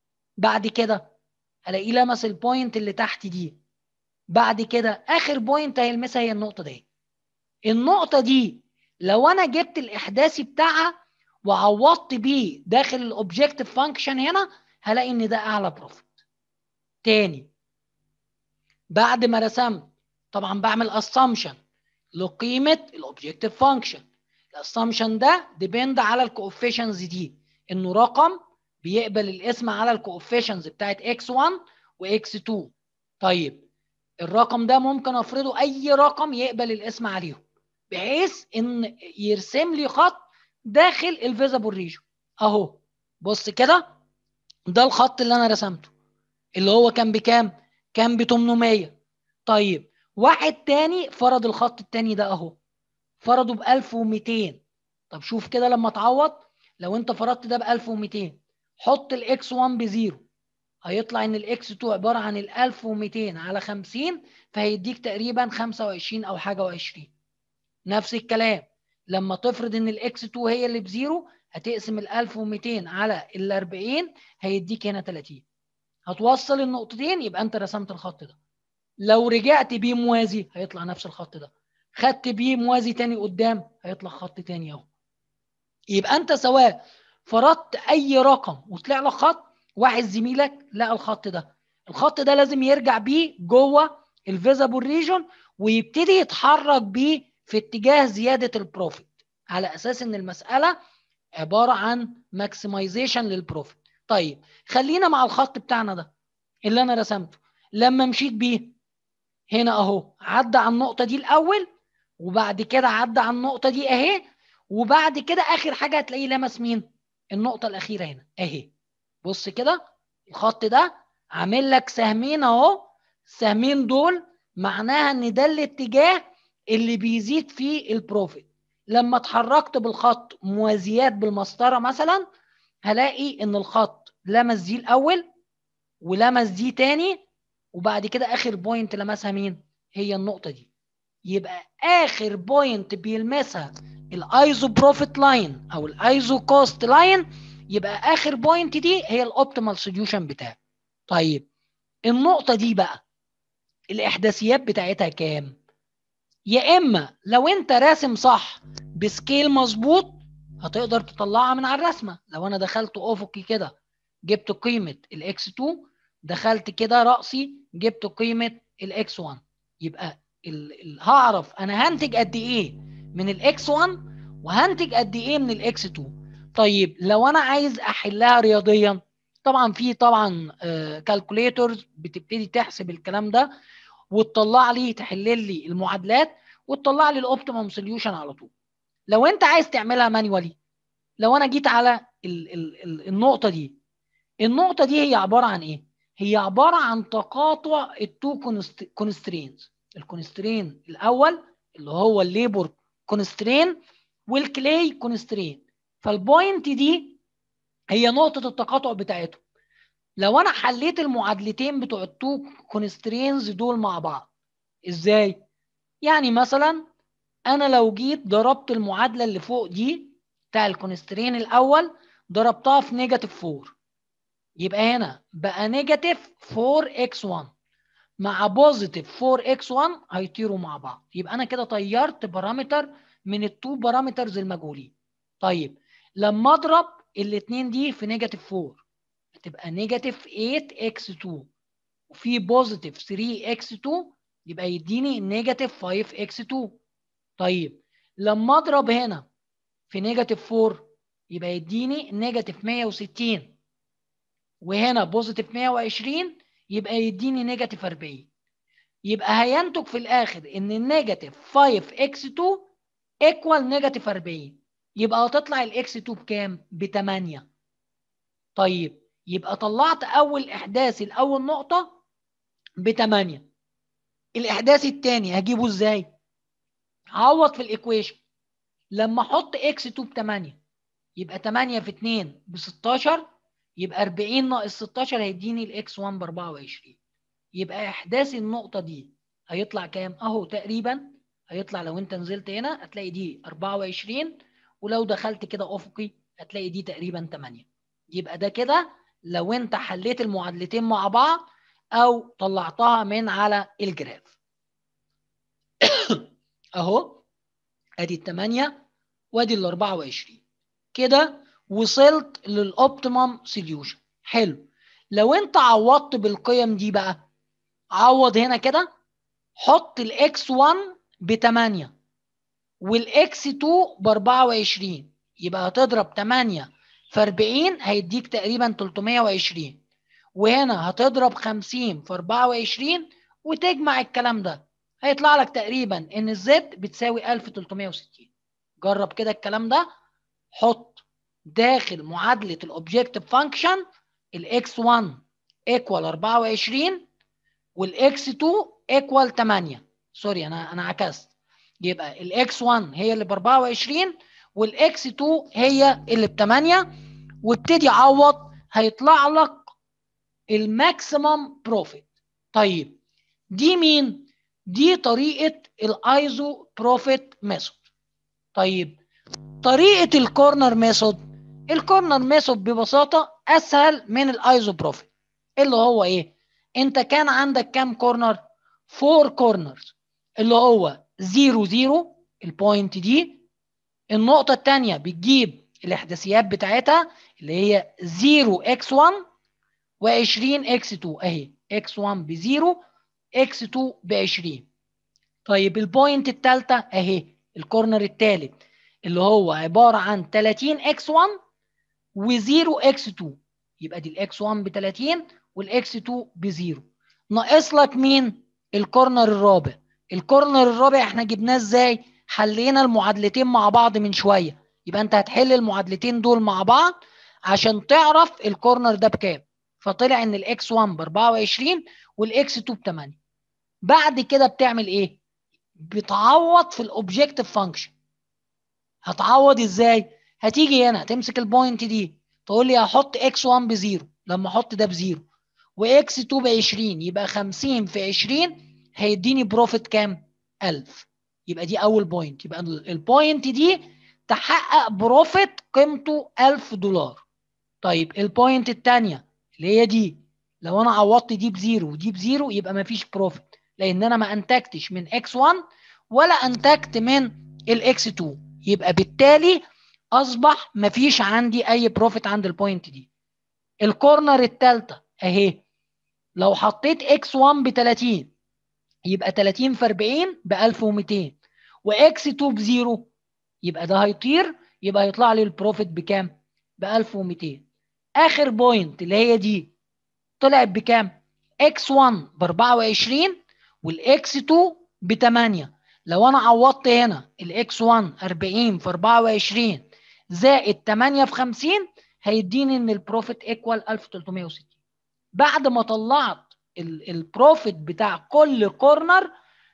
بعد كده هلاقيه لمس البوينت اللي تحت دي. بعد كده آخر بوينت هيلمسها هي النقطة دي. النقطة دي لو انا جبت الاحداثي بتاعها وعوضت بيه داخل الاوبجكتيف فانكشن هنا هلاقي ان ده اعلى بروفيت تاني بعد ما رسمت طبعا بعمل اسامبشن لقيمه الاوبجكتيف فانكشن الاسامبشن ده ديبند على الكوفيشنز دي انه رقم بيقبل الاسم على الكوفيشنز بتاعت x1 وx2 طيب الرقم ده ممكن افرضه اي رقم يقبل الاسم عليهم بحيث ان يرسم لي خط داخل الفيزابل ريجن اهو بص كده ده الخط اللي انا رسمته اللي هو كان بكام كان ب 800 طيب واحد تاني فرض الخط التاني ده اهو فرضه ب 1200 طب شوف كده لما تعوض لو انت فرضت ده ب 1200 حط الاكس 1 بزيرو هيطلع ان الاكس 2 عباره عن ال 1200 على 50 فهيديك تقريبا 25 او حاجه و20 نفس الكلام لما تفرض ان الاكس 2 هي اللي بزيرو هتقسم ال 1200 على ال 40 هيديك هنا 30 هتوصل النقطتين يبقى انت رسمت الخط ده لو رجعت بيه موازي هيطلع نفس الخط ده خدت بيه موازي تاني قدام هيطلع خط تاني اهو يبقى انت سواء فرضت اي رقم وطلع لك خط واحد زميلك لقى الخط ده الخط ده لازم يرجع بيه جوه الفيزابل ريجون ويبتدي يتحرك بيه في اتجاه زياده البروفيت على اساس ان المساله عباره عن ماكسمايزيشن للبروفيت طيب خلينا مع الخط بتاعنا ده اللي انا رسمته لما مشيت بيه هنا اهو عدى على النقطه دي الاول وبعد كده عدى على النقطه دي اهي وبعد كده اخر حاجه هتلاقيه لمس مين النقطه الاخيره هنا اهي بص كده الخط ده عامل لك سهمين اهو السهمين دول معناها ان ده الاتجاه اللي بيزيد فيه البروفيت لما اتحركت بالخط موازيات بالمسطره مثلا هلاقي ان الخط لمس دي الاول ولمس دي تاني وبعد كده اخر بوينت لمسها مين هي النقطه دي يبقى اخر بوينت بيلمسها الايزو بروفيت لاين او الايزو كوست لاين يبقى اخر بوينت دي هي الاوبتيمال سوليوشن بتاعي طيب النقطه دي بقى الاحداثيات بتاعتها كام يا اما لو انت راسم صح بسكيل مظبوط هتقدر تطلعها من على الرسمه لو انا دخلت افقي كده جبت قيمه الاكس 2 دخلت كده راسي جبت قيمه الاكس 1 يبقى ال ال هعرف انا هنتج قد ايه من الاكس 1 وهنتج قد ايه من الاكس 2 طيب لو انا عايز احلها رياضيا طبعا في طبعا كالكوليتورز بتبتدي تحسب الكلام ده وتطلع لي تحل لي المعادلات وتطلع لي الاوبتيمم سوليوشن على طول لو انت عايز تعملها مانيوالي لو انا جيت على ال ال ال النقطه دي النقطه دي هي عباره عن ايه هي عباره عن تقاطع التو كونسترينز الكونسترين الاول اللي هو الليبر كونسترين والكلاي كونسترين فالبوينت دي هي نقطه التقاطع بتاعتهم لو انا حليت المعادلتين بتوع التو كونسترينز دول مع بعض ازاي يعني مثلا انا لو جيت ضربت المعادله اللي فوق دي بتاع الكونسترين الاول ضربتها في نيجاتيف 4 يبقى هنا بقى نيجاتيف 4 اكس 1 مع بوزيتيف 4 اكس 1 هيطيروا مع بعض يبقى انا كده طيرت بارامتر من التو بارامترز المجهولين طيب لما اضرب الاثنين دي في نيجاتيف 4 هتبقى نيجاتيف 8 اكس 2 وفي بوزيتيف 3 اكس 2 يبقى يديني نيجاتيف 5 اكس 2 طيب لما اضرب هنا في نيجاتيف 4 يبقى يديني نيجاتيف 160 وهنا بوزيتيف 120 يبقى يديني نيجاتيف 40 يبقى هينتج في الاخر ان النيجاتيف 5 اكس 2 ايكوال نيجاتيف 40 يبقى هتطلع الاكس 2 بكام؟ ب 8 طيب يبقى طلعت اول احداث الاول نقطه ب 8 الاحداث الثاني هجيبه ازاي؟ هعوض في الايكويشن لما احط اكس 2 ب 8 يبقى 8 في 2 ب 16 يبقى 40 ناقص 16 هيديني الاكس 1 ب 24 يبقى احداث النقطه دي هيطلع كام اهو تقريبا هيطلع لو انت نزلت هنا هتلاقي دي 24 ولو دخلت كده افقي هتلاقي دي تقريبا 8 يبقى ده كده لو انت حليت المعادلتين مع بعض او طلعتها من على الجراف اهو ادي ال 8 وادي ال 24 كده وصلت للاوبتيمم سوليوشن حلو لو انت عوضت بالقيم دي بقى عوض هنا كده حط الاكس 1 ب 8 والاكس 2 ب 24 يبقى هتضرب 8 في 40 هيديك تقريبا 320 وهنا هتضرب 50 في 24 وتجمع الكلام ده هيطلع لك تقريبا ان الزد بتساوي 1360 جرب كده الكلام ده حط داخل معادله الاوبجكتيف فانكشن الاكس 1 ايكوال 24 والاكس 2 ايكوال 8 سوري انا انا عكست يبقى الاكس 1 هي اللي ب 24 والاكس 2 هي اللي ب 8 وابتدي عوض هيطلع لك الماكسيمم بروفيت طيب دي مين دي طريقه الايزو بروفيت ميثود طيب طريقه الكورنر ميثود الكورنر ميثود ببساطه اسهل من الايزو بروفيت اللي هو ايه انت كان عندك كام كورنر فور كورنرز اللي هو 0 0 البوينت دي النقطه الثانيه بتجيب الاحداثيات بتاعتها اللي هي 0 x 1 و20 x 2 اهي x 1 ب 0 x 2 ب 20 طيب البوينت الثالثه اهي الكورنر الثالث اللي هو عباره عن 30 x 1 و0 x 2 يبقى دي الاكس 1 ب 30 والاكس 2 ب 0 ناقص لك مين الكورنر الرابع الكورنر الرابع احنا جبناه ازاي حلينا المعادلتين مع بعض من شويه يبقى انت هتحل المعادلتين دول مع بعض عشان تعرف الكورنر ده بكام فطلع ان الاكس 1 ب 24 والاكس 2 ب 8 بعد كده بتعمل ايه بتعوض في الاوبجكتيف فانكشن هتعوض ازاي هتيجي هنا تمسك البوينت دي تقول لي هحط اكس 1 بزيرو لما احط ده بزيرو واكس 2 ب 20 يبقى 50 في 20 هيديني بروفيت كام 1000 يبقى دي اول بوينت يبقى البوينت دي تحقق بروفيت قيمته 1000 دولار طيب البوينت الثانيه اللي هي دي لو انا عوضت دي بزيرو ودي بزيرو يبقى ما فيش بروفيت لان انا ما انتجتش من اكس 1 ولا انتجت من الاكس 2 يبقى بالتالي اصبح ما فيش عندي اي بروفيت عند البوينت دي الكورنر الثالثه اهي لو حطيت اكس 1 ب 30 يبقى 30 في 40 ب 1200 واكس 2 بزيرو يبقى ده هيطير يبقى هيطلع لي البروفيت بكام؟ ب 1200 اخر بوينت اللي هي دي طلعت بكام؟ اكس 1 ب 24 والاكس 2 ب 8 لو انا عوضت هنا الاكس 1 40 في 24 زائد 8 في 50 هيديني ان البروفيت ايكوال 1360 بعد ما طلعت البروفيت بتاع كل كورنر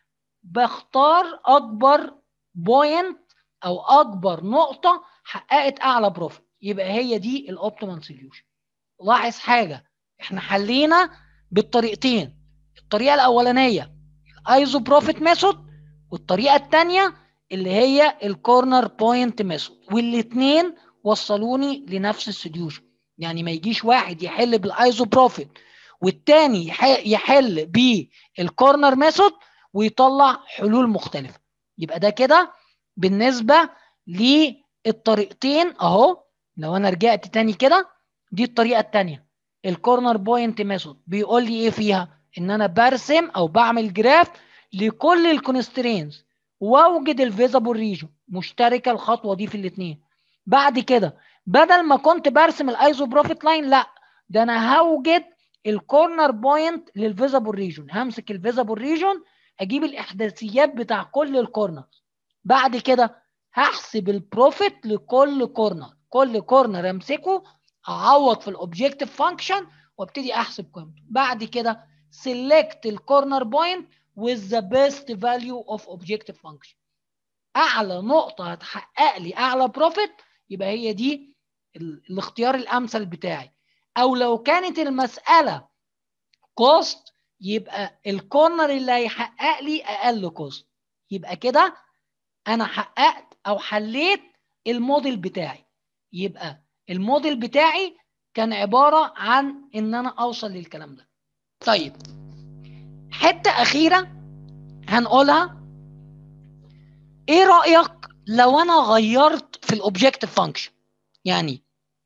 بختار اكبر بوينت او اكبر نقطه حققت اعلى بروفيت يبقى هي دي الاوبتيمال سوليوشن لاحظ حاجه احنا حلينا بالطريقتين الطريقه الاولانيه الايزو بروفيت ميثود والطريقه الثانيه اللي هي الكورنر بوينت ميثود والاثنين وصلوني لنفس السوليوشن يعني ما يجيش واحد يحل بالايزو بروفيت والتاني يحل بالكورنر ميثود ويطلع حلول مختلفه يبقى ده كده بالنسبه للطريقتين اهو لو انا رجعت تاني كده دي الطريقه الثانيه الكورنر بوينت ميثود بيقول لي ايه فيها ان انا برسم او بعمل جراف لكل الكونسترينز واوجد الفيزابل ريجن مشتركه الخطوه دي في الاثنين بعد كده بدل ما كنت برسم الايزو بروفيت لاين لا ده انا هوجد الكورنر بوينت للفيزابل ريجن همسك الفيزابل ريجن اجيب الاحداثيات بتاع كل الكورنر بعد كده هحسب البروفيت لكل كورنر كل كورنر امسكه اعوض في الاوبجكتيف فانكشن وابتدي احسب قيمته بعد كده select الكورنر بوينت with the best value of objective function اعلى نقطه هتحقق لي اعلى بروفيت يبقى هي دي الاختيار الامثل بتاعي او لو كانت المساله كوست يبقى الكورنر اللي هيحقق لي اقل كوست يبقى كده انا حققت او حليت الموديل بتاعي يبقى الموديل بتاعي كان عباره عن ان انا اوصل للكلام ده طيب حته اخيره هنقولها ايه رايك لو انا غيرت في الاوبجكتيف فانكشن يعني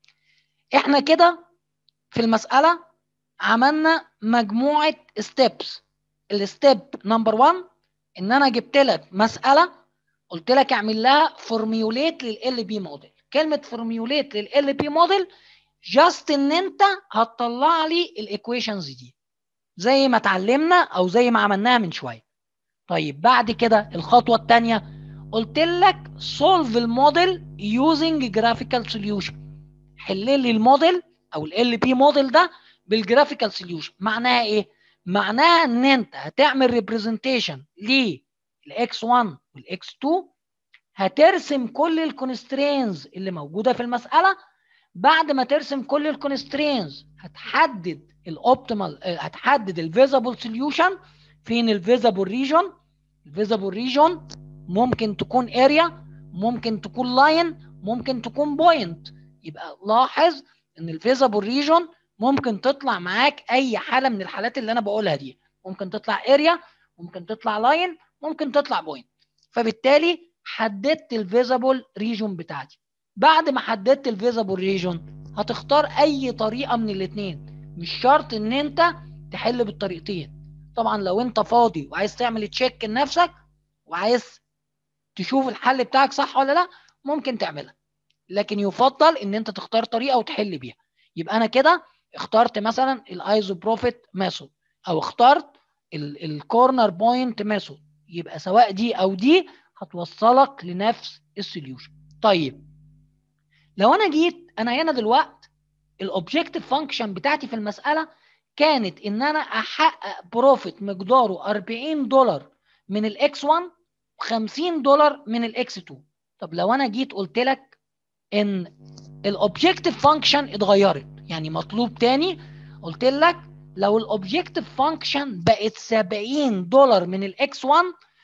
احنا كده في المساله عملنا مجموعه ستيبس الستيب نمبر 1 ان انا جبت لك مساله قلت لك اعمل لها فورميوليت لل بي موديل كلمه فورميوليت لل بي موديل جاست ان انت هتطلع لي الايكويشنز دي زي ما اتعلمنا او زي ما عملناها من شويه طيب بعد كده الخطوه الثانيه قلت لك solve الموديل using graphical solution حل لي الموديل او ال بي موديل ده بالجرافيكال سوليوشن معناها ايه معناها ان انت هتعمل ريبريزنتيشن للاكس 1 والاكس 2 هترسم كل الكونسترينز اللي موجوده في المساله بعد ما ترسم كل الكونسترينز هتحدد الاوبتيمال هتحدد الفيزابل سوليوشن فين الفيزابل ريجون الفيزابل ريجون ممكن تكون اريا ممكن تكون لاين ممكن تكون بوينت يبقى لاحظ ان الفيزابل ريجون ممكن تطلع معاك اي حاله من الحالات اللي انا بقولها دي ممكن تطلع اريا ممكن تطلع لاين ممكن تطلع بوينت فبالتالي حددت الفيزابل ريجون بتاعتي بعد ما حددت الفيزابل ريجون هتختار اي طريقه من الاثنين مش شرط ان انت تحل بالطريقتين طبعا لو انت فاضي وعايز تعمل تشيك لنفسك وعايز تشوف الحل بتاعك صح ولا لا ممكن تعملها لكن يفضل ان انت تختار طريقه وتحل بيها يبقى انا كده اخترت مثلا الايزو بروفيت ميثود او اخترت الكورنر بوينت ميثود يبقى سواء دي او دي هتوصلك لنفس السوليوشن طيب لو انا جيت انا هنا دلوقتي الاوبجكتيف فانكشن بتاعتي في المساله كانت ان انا احقق بروفيت مقداره 40 دولار من الاكس 1 و50 دولار من الاكس 2 طب لو انا جيت قلت لك ان الاوبجكتيف فانكشن اتغيرت يعني مطلوب تاني قلت لك لو الاوبجكتيف فانكشن بقت 70 دولار من الاكس 1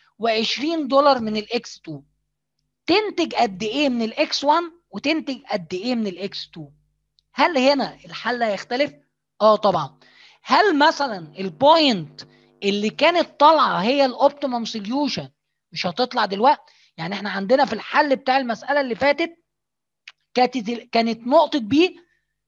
و20 دولار من الاكس 2 تنتج قد ايه من الاكس 1 وتنتج قد ايه من الاكس 2 هل هنا الحل هيختلف اه طبعا هل مثلا البوينت اللي كانت طالعه هي الاوبتيمم سوليوشن مش هتطلع دلوقتي يعني احنا عندنا في الحل بتاع المساله اللي فاتت كانت كانت نقطه بي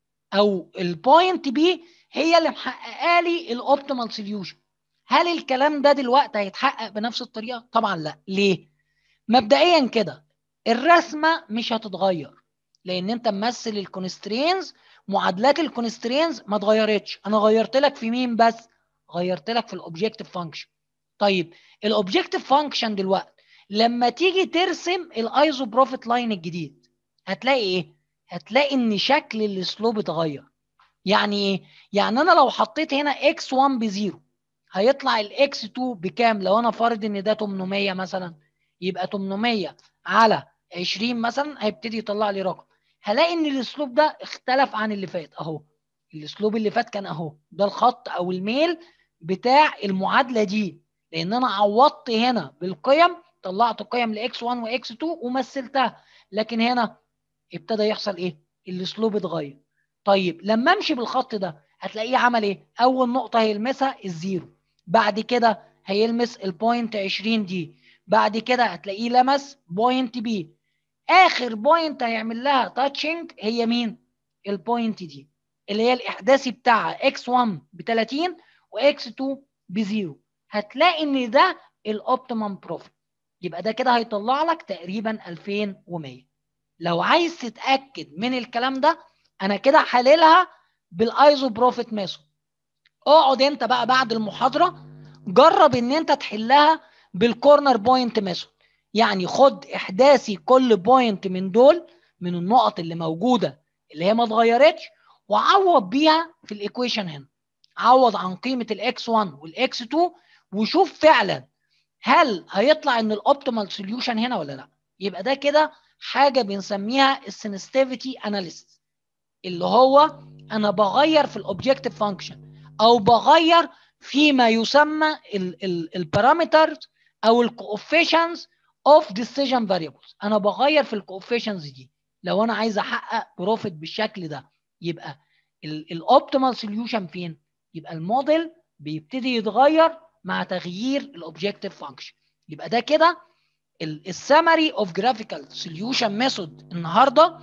او البوينت بي هي اللي محققه لي الاوبتيمال سوليوشن هل الكلام ده دلوقتي هيتحقق بنفس الطريقه طبعا لا ليه مبدئيا كده الرسمه مش هتتغير لان انت ممثل الكونسترينز معادلات الكونسترينز ما اتغيرتش انا غيرت لك في مين بس غيرت لك في الاوبجكتيف فانكشن طيب الاوبجكتيف فانكشن دلوقتي لما تيجي ترسم الايزو بروفيت لاين الجديد هتلاقي ايه هتلاقي ان شكل السلوب اتغير يعني ايه يعني انا لو حطيت هنا x1 بزيرو هيطلع الاكس 2 بكام لو انا فارض ان ده 800 مثلا يبقى 800 على 20 مثلا هيبتدي يطلع لي رقم هلاقي ان الاسلوب ده اختلف عن اللي فات اهو الاسلوب اللي فات كان اهو ده الخط او الميل بتاع المعادله دي لان انا عوضت هنا بالقيم طلعت قيم لاكس 1 واكس 2 ومثلتها لكن هنا ابتدى يحصل ايه الاسلوب اتغير طيب لما امشي بالخط ده هتلاقيه عمل ايه اول نقطه هيلمسها الزيرو بعد كده هيلمس البوينت 20 دي بعد كده هتلاقيه لمس بوينت بي اخر بوينت هيعمل لها تاتشنج هي مين البوينت دي اللي هي الاحداثي بتاعها x1 ب 30 وx2 بزيرو هتلاقي ان ده الاوبتيمم بروفيت يبقى ده كده هيطلع لك تقريبا 2100 لو عايز تتاكد من الكلام ده انا كده حللها بالايزو بروفيت ميثود اقعد انت بقى بعد المحاضره جرب ان انت تحلها بالكورنر بوينت ميثود يعني خد احداثي كل بوينت من دول من النقط اللي موجوده اللي هي ما اتغيرتش وعوض بيها في الايكويشن هنا عوض عن قيمه الاكس 1 والاكس 2 وشوف فعلا هل هيطلع ان الاوبتيمال سوليوشن هنا ولا لا يبقى ده كده حاجه بنسميها السنسيتيفيتي اناليسيس اللي هو انا بغير في الاوبجكتيف فانكشن او بغير فيما يسمى البارامترز او الكوفيشنز اوف ديسيجن فاريبلز انا بغير في الكوفيشنز دي لو انا عايز احقق بروفيت بالشكل ده يبقى الاوبتيمال سوليوشن فين يبقى الموديل بيبتدي يتغير مع تغيير الاوبجكتيف فانكشن يبقى ده كده السمري اوف جرافيكال سوليوشن ميثود النهارده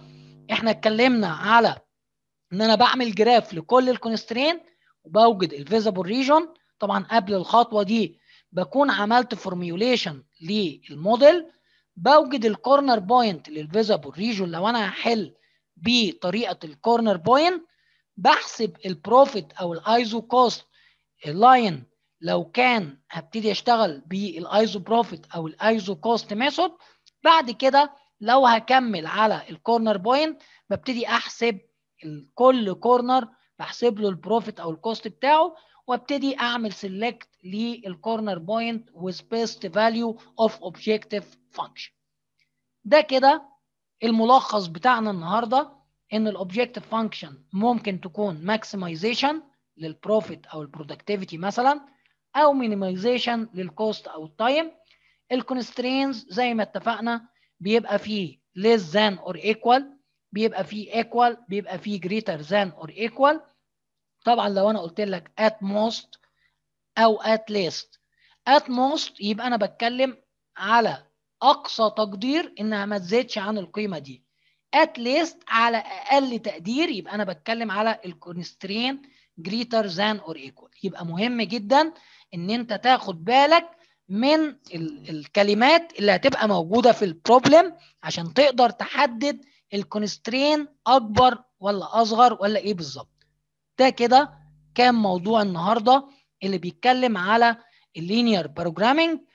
احنا اتكلمنا على ان انا بعمل جراف لكل الكونسترين وبوجد الفيزابل ريجون طبعا قبل الخطوه دي بكون عملت فورميوليشن للموديل بوجد الكورنر بوينت للفيزابل ريجون لو انا هحل بطريقه الكورنر بوينت بحسب البروفيت او الايزو كوست لاين لو كان هبتدي اشتغل بالايزو بروفيت او الايزو كوست ميثود بعد كده لو هكمل على الكورنر بوينت ببتدي احسب كل كورنر بحسب له البروفيت او الكوست بتاعه وابتدي اعمل سيلكت للكورنر بوينت with best value of objective function ده كده الملخص بتاعنا النهارده ان الاوبجكتيف فانكشن ممكن تكون ماكسمايزيشن للبروفيت او البرودكتيفيتي مثلا او مينيمايزيشن للكوست او التايم الكونسترينز زي ما اتفقنا بيبقى فيه less than or equal بيبقى فيه equal بيبقى فيه greater than or equal طبعا لو انا قلت لك at most او at least at most يبقى انا بتكلم على اقصى تقدير انها ما تزيدش عن القيمه دي at least على اقل تقدير يبقى انا بتكلم على الكونسترين greater than or equal يبقى مهم جدا ان انت تاخد بالك من الكلمات اللي هتبقى موجوده في البروبلم عشان تقدر تحدد الكونسترين اكبر ولا اصغر ولا ايه بالظبط ده كده كان موضوع النهارده اللي بيتكلم على اللينير بروجرامينج